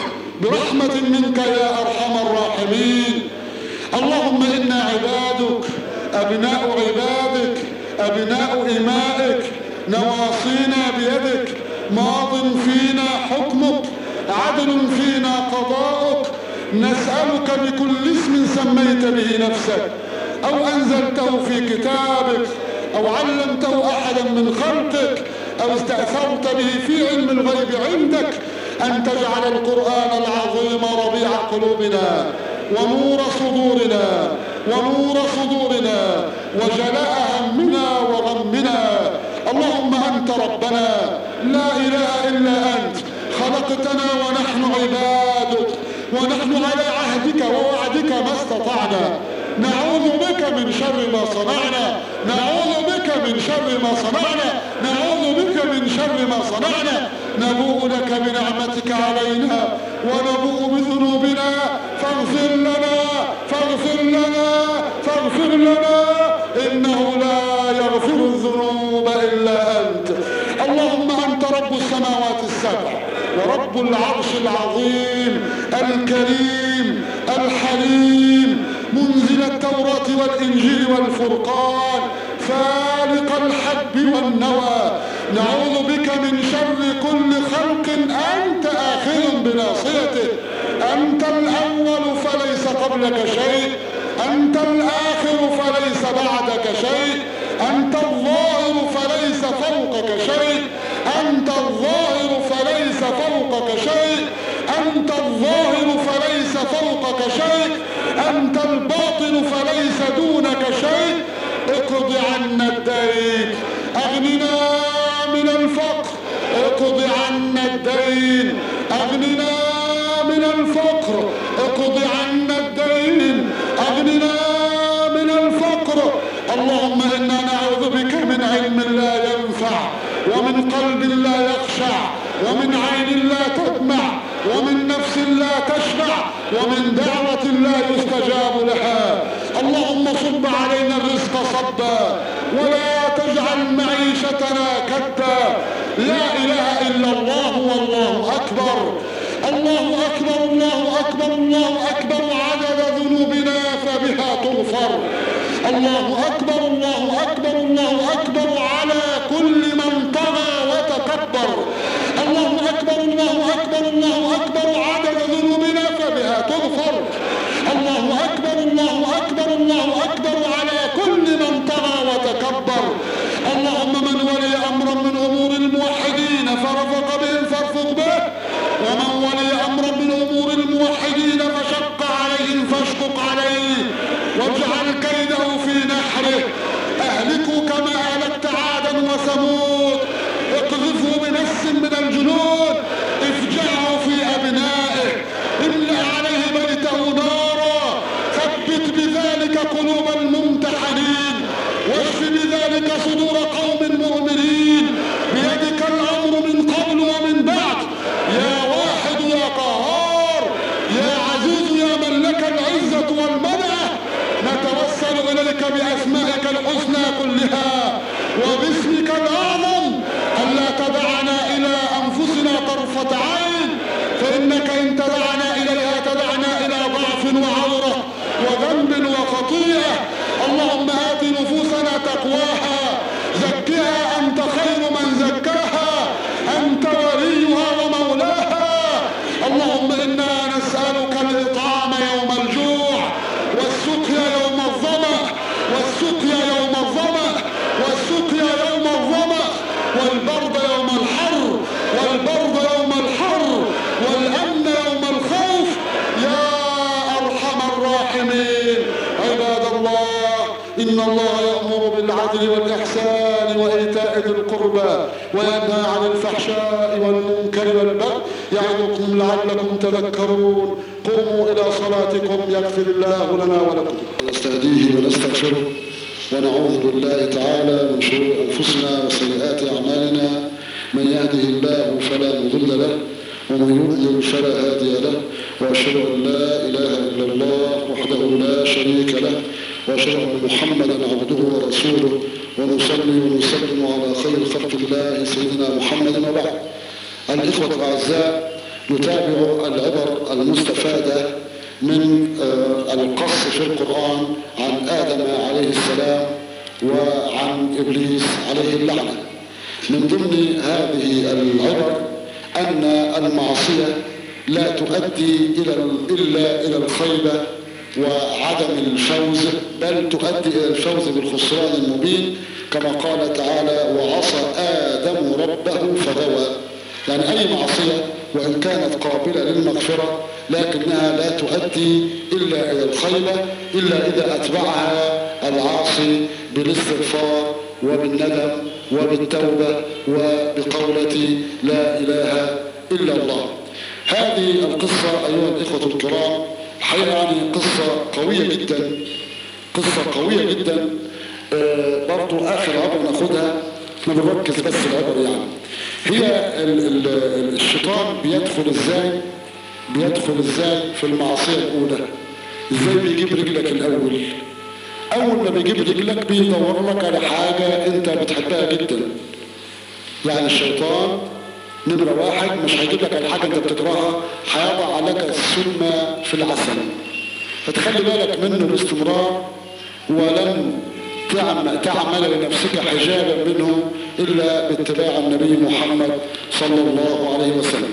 برحمة منك يا أرحم الراحمين اللهم إنا عبادك أبناء عبادك أبناء إمائك نواصينا بيدك ماض فينا حكمك عدل فينا قضاؤك نسألك بكل اسم سميت به نفسك أو أنزلته في كتابك أو علمته أحدا من خلقك أو استأثرت به في علم الغيب عندك أن تجعل القرآن العظيم ربيع قلوبنا ونور صدورنا ونور صدورنا وجلاء همنا وغمنا اللهم أنت ربنا لا إله إلا أنت خلقتنا ونحن عبادك ونحن على عهدك ووعدك ما استطعنا نعوذ بك من شر ما صنعنا نعوذ بك من شر ما صنعنا نعوذ بك من شر ما صنعنا نبوء لك بنعمتك علينا ونبوء بذنوبنا فاغفر لنا فاغفر لنا فاغفر لنا إنه لا يغفر الذنوب إلا أنت اللهم أنت رب السماوات السبع ورب العرش العظيم الكريم الحليم منزل التوراة والإنجيل والفرقان فالق الحب والنوى نعوذ بك من شر كل خلق أنت آخر بناصيته أنت الأول فليس قبلك شيء أنت الآخر فليس بعدك شيء أنت الظاهر فليس فوقك شيء أنت الظاهر فليس فوقك شيء أنت الظاهر فليس فوقك شيء أنت الباطن فليس دونك شيء اقض عنا الدين أغننا من الفقر اقض عنا الدين أغننا من الفقر اقض عنا الدين أغننا من الفقر اللهم إنا نعوذ بك من علم لا ينفع ومن قلب لا يخشع ومن عين لا تدمع ومن نفس لا تشبع ومن دعوة لا يستجاب لها اللهم صب علينا الرزق صبا ولا تجعل معيشتنا كدا لا إله إلا الله والله أكبر الله أكبر الله أكبر الله أكبر عدد ذنوبنا فبها تغفر الله أكبر الله أكبر الله أكبر على كل من طغى وتكبر الله أكبر الله أكبر الله أكبر عدد ذنوبنا فبها تغفر الله أكبر الله أكبر الله أكبر على كل من طغى وتكبر اللهم من ولي أمرا من أمور الموحدين فرفق بهم فارفق به ومن ولي أمرا من أمور الموحدين فشق عليهم فاشقق عليه واجعل كيده في نحره أهلكوا كما أهلكت عادا وثمود اقذفوا بنفس من الجنود افجعوا في أبنائه املأ عليه بيته نارا ثبت بذلك قلوب الممتحنين واشف بذلك صدور قوم مؤمنين بيدك الأمر من قبل ومن بعد يا واحد يا قهار يا عزيز يا من لك العزة والمنعة نتوسل إليك بأسمائك الحسنى كلها وباسمك الأعظم ألا تدعنا إلى أنفسنا طرفة عين فإنك إن تدعنا إليها تدعنا إلى ضعف وعورة وذنب وخطيئة اللهم آت نفوسنا تقواها زكها أنت خير من زكاها أنت وليها ومولاها اللهم إنا نسألك الإطعام يوم الجوع والسقيا يوم الظمأ والسقيا يوم الظمأ والسقيا يوم الظمأ والبرد يوم الحر والبرد يوم الحر والأمن يوم الخوف يا أرحم الراحمين عباد الله إن الله يأمر بالعدل والإحسان وإيتاء ذي القربى وينهى عن الفحشاء والمنكر والبغي يعظكم لعلكم تذكرون قوموا إلى صلاتكم يغفر الله لنا ولكم نستهديه ونستغفره ونعوذ بالله تعالى من شرور أنفسنا وسيئات أعمالنا من يهده الله فلا مضل له ومن يضلل فلا هادي له وأشهد أن لا إله إلا الله وحده لا شريك له وأشهد أن محمدا عبده ورسوله ونصلي ونسلم على خير خلق الله سيدنا محمد وبعد الإخوة الأعزاء نتابع العبر المستفادة من القص في القرآن عن آدم عليه السلام وعن إبليس عليه اللعنة من ضمن هذه العبر أن المعصية لا تؤدي إلى إلا إلى الخيبة وعدم الفوز بل تؤدي إلى الفوز بالخسران المبين كما قال تعالى وعصى آدم ربه فغوى يعني أي معصية وإن كانت قابلة للمغفرة لكنها لا تؤدي إلا إلى الخيبة إلا إذا أتبعها العاصي بالاستغفار وبالندم وبالتوبة وبقولة لا إله إلا الله هذه القصة أيها الإخوة الكرام حقيقة يعني قصة قوية جدا قصة قوية جدا آه برضو آخر عبر ناخدها احنا بنركز بس العبر يعني هي ال ال الشيطان بيدخل ازاي بيدخل ازاي في المعصية الأولى ازاي بيجيب رجلك الأول أول ما بيجيب رجلك بيدور لك على حاجة أنت بتحبها جدا يعني الشيطان نمرة واحد مش هيجيب لك على حاجة أنت بتكرهها هيضع لك السم في العسل فتخلي بالك منه باستمرار ولن تعمل, تعمل لنفسك حجابا منه إلا باتباع النبي محمد صلى الله عليه وسلم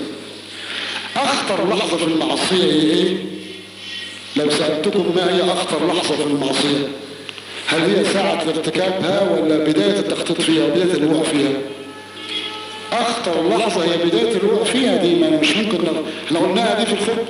أخطر لحظة في المعصية هي إيه؟ لو سألتكم ما هي أخطر لحظة في المعصية هل هي ساعة ارتكابها ولا بداية التخطيط فيها بداية الوقوع فيها أخطر لحظة هي بداية الوقوع فيها دي ما مش ممكن احنا قلناها دي في الخطبة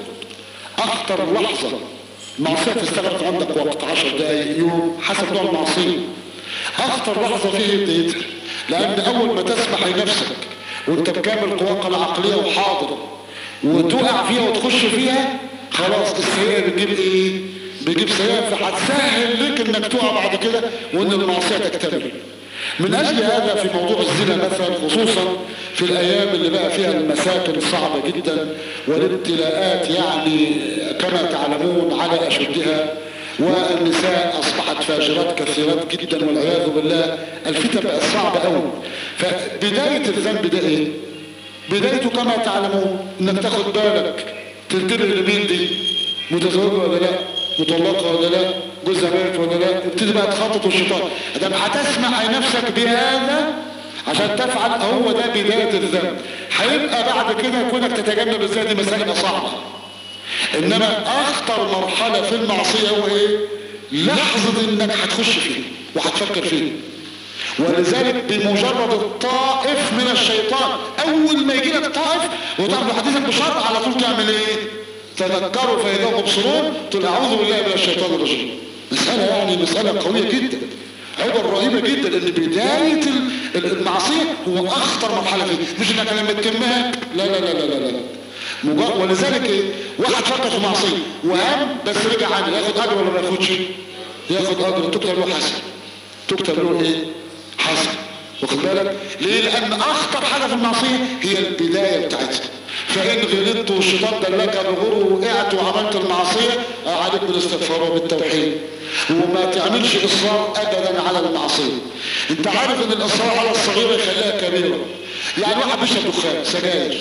أخطر لحظة معصية تستغرق عندك وقت 10 دقايق يوم حسب نوع المعصية أخطر لحظة فيه بدايتها لأن أول ما تسمح لنفسك وأنت بكامل قواك العقلية وحاضر وتقع فيها وتخش فيها خلاص السيئة بتجيب إيه؟ بيجيب سيئة فهتسهل لك انك تقع بعد كده وان المعصية تكتمل من اجل هذا في موضوع الزنا مثلا خصوصا في الايام اللي بقى فيها المساكن صعبة جدا والابتلاءات يعني كما تعلمون على اشدها والنساء اصبحت فاجرات كثيرات جدا والعياذ بالله الفتن بقت صعبة قوي فبداية الذنب ده ايه بدايته كما تعلمون انك تاخد بالك تنتبه لمين دي متزوجة ولا لا مطلقة ولا لا جوزها مات ولا لا ابتدي بقى تخطط الشيطان ادام هتسمع نفسك بهذا عشان تفعل هو ده بداية الذنب هيبقى بعد كده كونك تتجنب ازاي دي مسألة صعبة انما اخطر مرحلة في المعصية هو ايه لحظة انك هتخش فيه وهتفكر فيه ولذلك بمجرد الطائف من الشيطان اول ما يجي لك طائف وتعمل حديثك بشر على طول تعمل ايه تذكروا فإذا مبصرون قل أعوذ بالله من الشيطان الرجيم مسألة يعني مسألة قوية جدا عبر رهيبة جدا ان بداية المعصية هو اخطر مرحلة فيه مش انك لما تتمها لا لا لا لا لا لا مجرد ولذلك ايه واحد فكر في معصية وهم بس رجع عنه ياخد اجر ولا ما ياخدش ياخد اجر تكتب له حسن تكتب له ايه حسن واخد بالك ليه لان اخطر حاجة في المعصية هي البداية بتاعتها فإن غلطت والشيطان دلك بغور وقعت وعملت المعصية عليك بالاستغفار وبالتوحيد وما تعملش إصرار أبدا على المعصية انت عارف ان الإصرار على الصغيرة يخليها كبيرة يعني واحد بيشرب دخان سجاير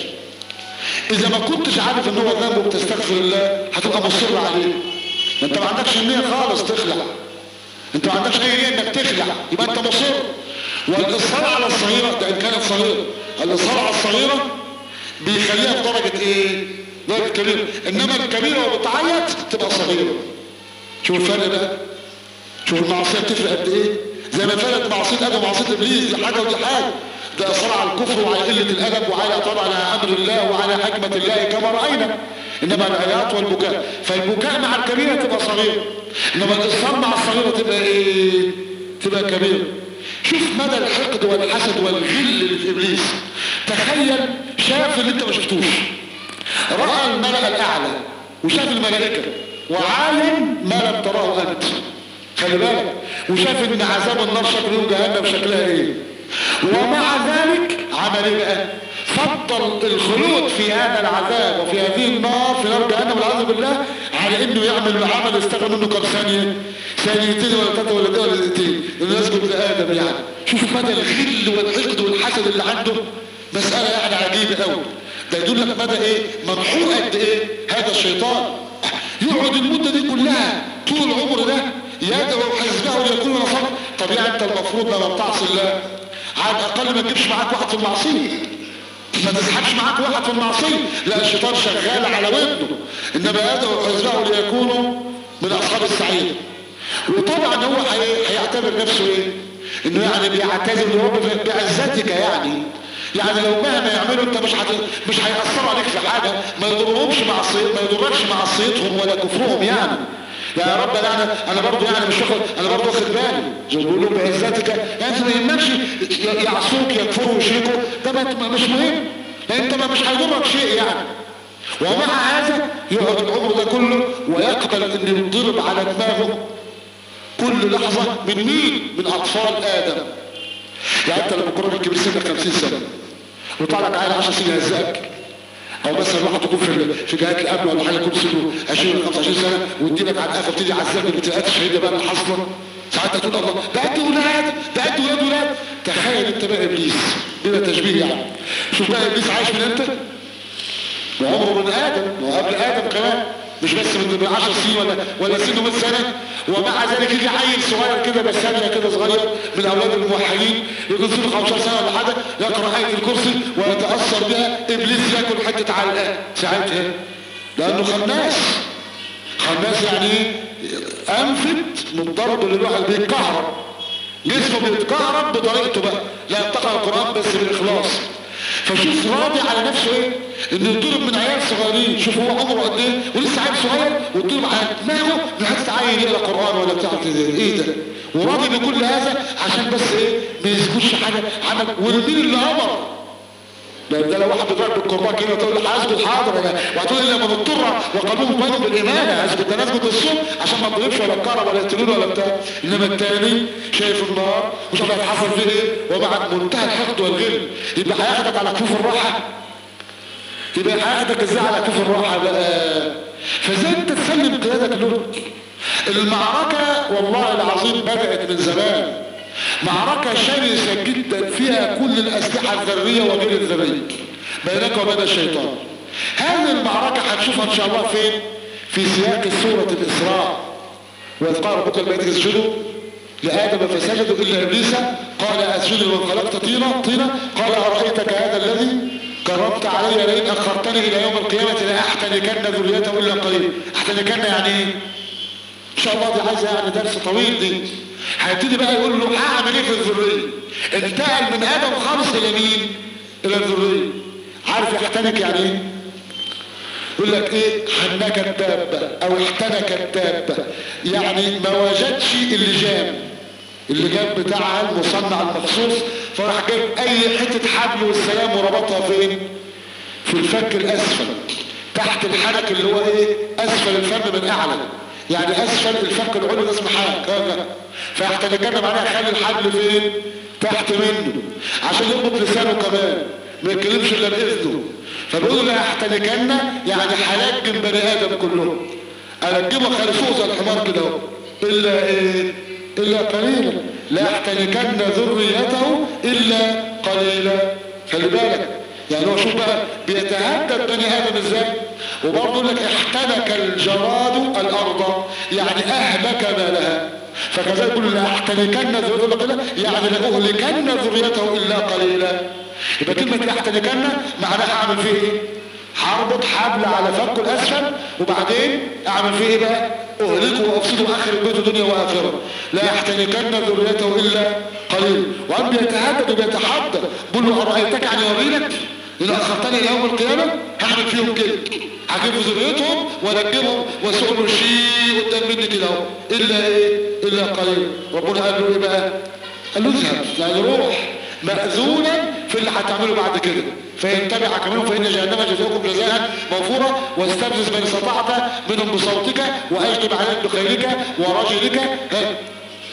إذا ما كنتش عارف ان هو ذنب وبتستغفر الله هتبقى مصر عليه انت ما عندكش النية خالص تخلع انت ما عندكش اي نية انك تخلع يبقى انت مصر والإصرار على الصغيرة ده إن كانت صغيرة الإصرار على الصغيرة بيخليها في درجة ايه درجة كبيرة انما الكبيرة وبتعيط تبقى صغيرة شوف الفرق بقى شوف المعصية بتفرق قد ايه زي ما فرقت معصية ادم ومعصية ابليس دي حاجة ودي حاجة ده اصرار على الكفر وعلى قلة الادب وعلى طبعا على امر الله وعلى حكمة الله كما رأينا انما العياط والبكاء فالبكاء مع الكبيرة تبقى صغيرة انما الاصرار مع الصغيرة تبقى ايه تبقى كبيرة شوف مدى الحقد والحسد والغل اللي في ابليس تخيل شاف اللي انت ما شفتوش رأى الملأ الاعلى وشاف الملائكة وعالم ما لم تراه انت خلي بالك وشاف ان عذاب النار شكله جهنم شكلها ايه ومع ذلك عمل ايه بقى فضل الخلود في هذا العذاب وفي هذه النار في نار جهنم والعياذ بالله على انه يعمل عمل استغنى منه كم ثانيه ثانيتين ولا ثلاثه ولا دقيقه ولا دقيقتين انه يسجد لادم يعني شوف مدى الغل والحقد والحسد اللي عنده مساله يعني عجيبه قوي ده يدل لك مدى ايه ممحور قد ايه هذا الشيطان يقعد المده دي كلها طول العمر ده يدعو حزبه ليكون نصر طب يعني انت المفروض لما بتعصي الله على الاقل ما تجيبش معاك واحد في المعصيه ما تسحبش معاك واحد في المعصيه لا الشيطان شغال على ودنه انما يدعو حزبه ليكونوا من اصحاب السعير وطبعا هو هيعتبر نفسه ايه انه يعني بيعتذر لرب بعزتك يعني يعني لو مهما يعملوا انت مش حت... مش هيأثروا عليك في حاجه ما يضرهمش معصيه ما يضركش معصيتهم ولا كفرهم يعني يا رب لا انا انا برضه يعني مش واخد انا برضه واخد بالي زي ما بيقولوا بعزتك يعني ما يهمكش يعصوك يكفروا ويشركوا ده مش مهم انت ما مش هيضرك شيء يعني ومع هذا يقعد العمر ده كله ويقبل ان يضرب على دماغه كل لحظة من مين؟ من اطفال ادم يعني انت لما قرب الكبير سنك 50 سنة وطلع لك عيل 10 سنين يهزقك او مثلا واحد تكون في في جهات الامن ولا حاجه يكون سنه 20 ولا 25 سنه ويدي لك على القفا ابتدي يعذبك الابتلاءات الشهيده بقى اللي حاصله ساعتها تقول الله ده قد ولاد ده قد ولاد ولاد تخيل انت بقى ابليس بلا تشبيه يعني شوف بقى ابليس عايش من امتى؟ وعمره من ادم وقبل ادم كمان مش بس من 10 سنين ولا ولا سنه 100 سنه ومع ذلك يجي عيل صغير كده بساميه كده صغير من اولاد الموحدين يكون سنه 15 سنه ولا حاجه يقرا ايه الكرسي ويتاثر بها ابليس ياكل حته علقه ساعتها لانه خناس خناس يعني انفت من ضرب اللي الواحد بيتكهرب جسمه بيتكهرب بطريقته بقى لا ينتقل القران بس بالاخلاص فشوف راضي على نفسه ايه انه يضرب من عيال صغيرين شوف هو عمره قد ايه ولسه عيل صغير ويضرب على دماغه لحد عيل يقرا قران ولا بتاع كده ايه ده وراضي بكل هذا عشان بس ايه ما يثبتش حاجه عمل والمين اللي امر ده ده لو واحد بيضرب بالكرباج كده تقول له هسجد حاضر وهتقول لي لما بتضطر وقلوبهم بينهم بالايمان هسجد ده نسجد الصبح عشان ما اضربش ولا الكهرباء ولا يقتلوني ولا بتاع انما الثاني شايف النار مش عارف هيتحصل فيه ايه ومع منتهى الحقد والغل يبقى هياخدك على كفوف الراحه يبقى هياخدك ازاي على كفوف الراحه بقى فازاي انت تسلم قيادك له المعركه والله العظيم بدات من زمان معركة شرسة جدا فيها كل الأسلحة الذرية وغير الذرية بينك وبين الشيطان هذه المعركة هنشوفها إن شاء الله فين في سياق سورة الإسراء وإذ قال ربك الملائكة اسجدوا لآدم فسجدوا إلا إبليس قال أسجد من خلقت طينة طينة قال أرأيتك هذا الذي كرمت علي لئن أخرتني إلى يوم القيامة لأحتنكن ذريته إلا قليل أحتنكن يعني إيه؟ ان شاء الله دي عايزه يعني درس طويل دي هيبتدي بقى يقول له هعمل ايه في الذريه انتقل من ادم خالص الى مين الى الذريه عارف يحتنك يعني ايه يقول لك ايه حنك الدابه او احتنك الدابه يعني ما وجدش اللجام اللجام بتاعها المصنع المخصوص فراح جايب اي حته حبل والسلام وربطها فين في الفك الاسفل تحت الحنك اللي هو ايه اسفل الفم من اعلى يعني اسفل الفك العلوي ده اسمه حنك فاحتنكنا معناها خلي الحبل فين تحت منه عشان يربط لسانه كمان ما يتكلمش الا باذنه فبيقولوا لا احتنكن يعني هلجم بني ادم كلهم الجمه خلفوه زي الحمار كده اهو الا ايه الا قليلا لا احتنكن ذريته الا قليلا خلي بالك يعني هو شوف بقى بيتهدد بني ادم ازاي وبرضه يقول لك احتنك الجراد الارض يعني اهلك ما لها فكذلك يقول لاحتنكن ذريته يعني لاهلكن ذريته الا قليلا يبقى كلمه لاحتنكن معناها اعمل فيه ايه هربط حبل على فكه الاسفل وبعدين اعمل فيه ايه بقى اهلكه وافسده اخر البيت دنيا واخره لا يحتنكن ذريته الا قليل وقام بيتهدد وبيتحدى بيقول له ارايتك يعني اوريلك إذا أخرتني ليوم القيامة هعمل فيهم كده هجيب ذريتهم وانجبهم واسوق له شيء قدام مني كده اهو الا ايه؟ الا قليل ربنا قال له ايه بقى؟ قال له اذهب يعني روح مأذونا في اللي هتعمله بعد كده فإن تبعك منهم فإن جهنم جزاؤكم جزاء موفورا واستفزز من استطعت منهم بصوتك وأجلب عليهم بخيلك ورجلك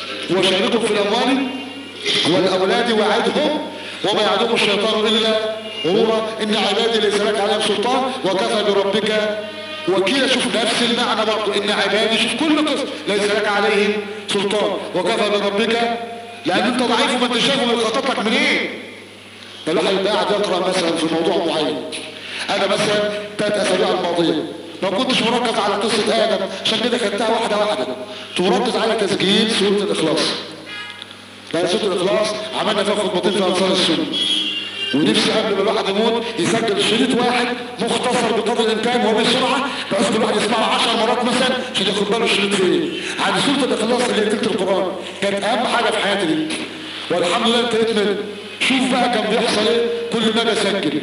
وشاركهم في الاموال والاولاد وعدهم وما يعدهم الشيطان الا غرورا ان عبادي ليس لك عليهم سلطان وكفى بربك وكيل شوف نفس المعنى برضه ان عبادي شوف كل قسم ليس لك عليهم سلطان وكفى بربك لان انت ضعيف وما انت شايف يخطط لك منين إيه؟ الواحد يبقى قاعد يقرا مثلا في موضوع معين انا مثلا ثلاث اسابيع الماضيه ما كنتش مركز على قصه ادم عشان كده خدتها واحده واحده تركز على تسجيل سوره الاخلاص لان سوره الاخلاص عملنا فيها خطبتين في انصار السنه ونفسي قبل ما الواحد يموت يسجل شريط واحد مختصر بقدر الامكان وبسرعه بحيث كل واحد يسمعه 10 مرات مثلا عشان ياخد باله الشريط فين عن سوره الاخلاص اللي هي تلت القران كانت اهم حاجه في حياتي دي والحمد لله انتهيت منه شوف بقى كان بيحصل ايه كل ما اجي اسجل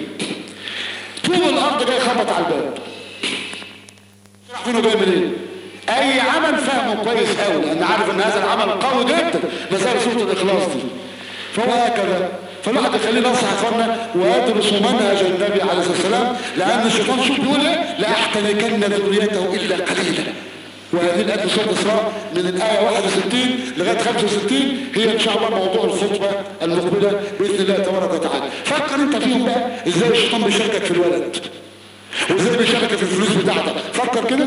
طول الارض جاي خبط على الباب فينه جاي منين اي عمل فهمه كويس قوي لان عارف ان هذا العمل قوي جدا مسائل سوره الاخلاص دي فهو هكذا فالواحد يخليه نصح اخوانا ويدرس منهج النبي عليه الصلاه والسلام لان الشيطان شوف بيقول ايه لاحتنكن ذريته الا قليلا وهذه الآية سورة الإسراء من الآية 61 لغاية 65 هي إن شاء الله موضوع الخطبة المقبلة بإذن الله تبارك وتعالى فكر أنت فيهم بقى إزاي الشيطان بيشاركك في الولد وإزاي بيشاركك في الفلوس بتاعتك فكر كده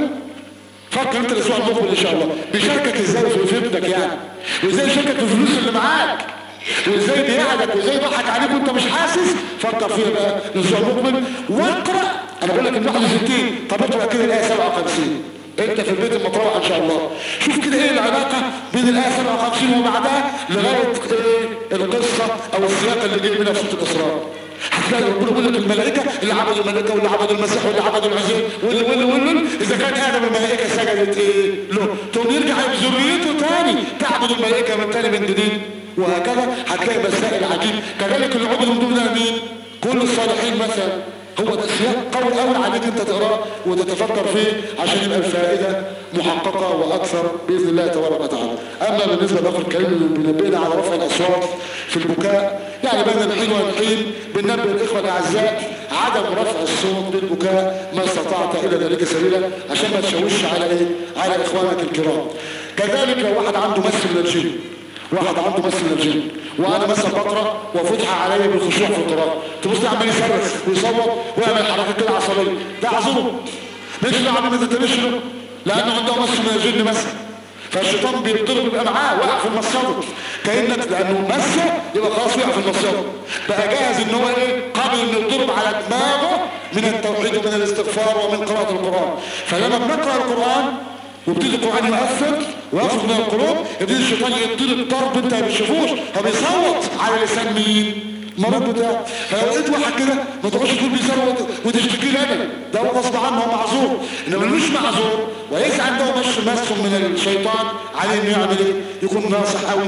فكر أنت الأسبوع المقبل إن شاء الله بيشاركك إزاي في ابنك يعني وإزاي يشاركك في الفلوس اللي معاك وازاي بيعدك وازاي يضحك عليك وانت مش حاسس فكر فيها بقى الاسبوع المقبل واقرا انا بقول لك ال 61 طب اقرا كده الايه 57 انت في البيت المتروح ان شاء الله شوف كده ايه العلاقة بين الايه 57 وبعدها لغاية ايه القصة او السياق اللي جاي منها في سورة الاسراء هتلاقي ربنا بيقول لك الملائكة اللي عبدوا الملائكة واللي عبدوا المسيح واللي عبدوا العزيز واللي واللي واللي اذا كان ادم الملائكة سجدت ايه له تقوم يرجع بذريته تاني تعبد الملائكة من تاني من جديد وهكذا هتلاقي مسائل عجيب كذلك اللي عبدوا من دون مين كل الصالحين مثلا هو ده سياق قول قوي عليك انت تقراه وتتفكر فيه عشان يبقى الفائدة محققة واكثر باذن الله تبارك وتعالى اما بالنسبة لاخر الكريم اللي بينبهنا على رفع الاصوات في البكاء يعني بين الحين والحين بننبه الاخوة الاعزاء عدم رفع الصوت بالبكاء ما استطعت الى ذلك سبيلا عشان ما تشوش على ايه على اخوانك الكرام كذلك لو واحد عنده مس من الجن واحد عنده مس من الجن وانا مثلا بقرا وفتح علي بالخشوع في القراءه تبص عمال يصرخ ويصوت ويعمل حركات كده عصبيه ده اعذره ليش له عم ما تنتبهش له لانه عنده مس من الجن مثلا فالشيطان بيضرب يبقى معاه واقع في المصيده كانك لانه مسه يبقى خلاص وقع في المصيده بقى جاهز ان هو ايه قابل انه يضرب على دماغه من التوحيد ومن الاستغفار ومن قراءه القران فلما بنقرا القران وابتدي القرآن يؤثر ويخرج من القلوب يبتدي الشيطان يضرب ضرب انت ما بتشوفوش هو بيصوت على لسان مين؟ المريض بتاعه فلو لقيت واحد كده ما تقعدش تقول بيصوت وتشتكي لي انا ده هو غصب عنه هو معذور انما مش معذور وليس عنده مش مس من الشيطان عليه انه يعمل ايه؟ يكون ناصح قوي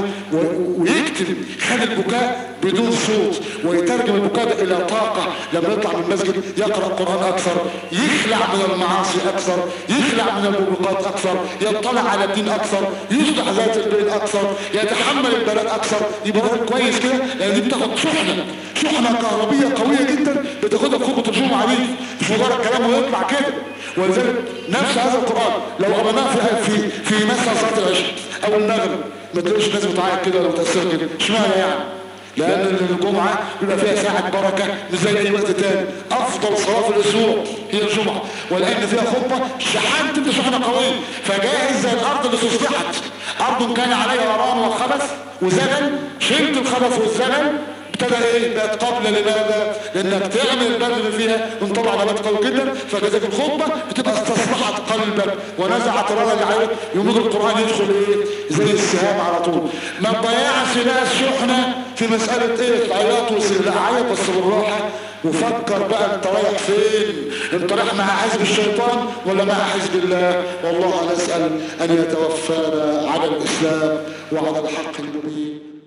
ويكتب خد البكاء بدون صوت ويترجم البكاء ده الى طاقه لما يطلع من المسجد يقرا القران اكثر يخلع من المعاصي اكثر يخلع من الموبقات اكثر يطلع على الدين اكثر يصلح ذات البين اكثر يتحمل البلاء اكثر يبقى راجل كويس كده لان دي بتاخد شحنه شحنه كهربيه قويه جدا بتاخدها في خطبه الجمعه دي مش مجرد كلام ويطلع كده ولذلك نفس هذا القران لو قرأناه في في في مثلا صلاه العشاء او المغرب ما تلاقوش الناس بتعيط كده ولا متاثره كده اشمعنى يعني لان الجمعة بيبقى فيها ساعة بركة مش زي اي وقت تاني افضل صلاة في الاسبوع هي الجمعة ولان فيها خطبة شحنت انت شحنة قوية فجاهز زي الارض اللي تصلحت ارض كان عليها وران وخبث وزغل شلت الخبث والزغل ابتدى ايه بقت قابلة لماذا لانك تعمل البلد اللي فيها من طبعا نبات قوي جدا فكذلك الخطبة بتبقى استصلحت قلبك ونزعت الرأي اللي عليك يمر القرآن يدخل ايه زي السهام على طول ما تضيعش بقى الشحنة في مسألة ايه العياط والسر لا عيط بس بالراحة وفكر بقى انت رايح فين انت رايح مع حزب الشيطان ولا مع حزب الله والله نسأل ان يتوفانا على الاسلام وعلى الحق المبين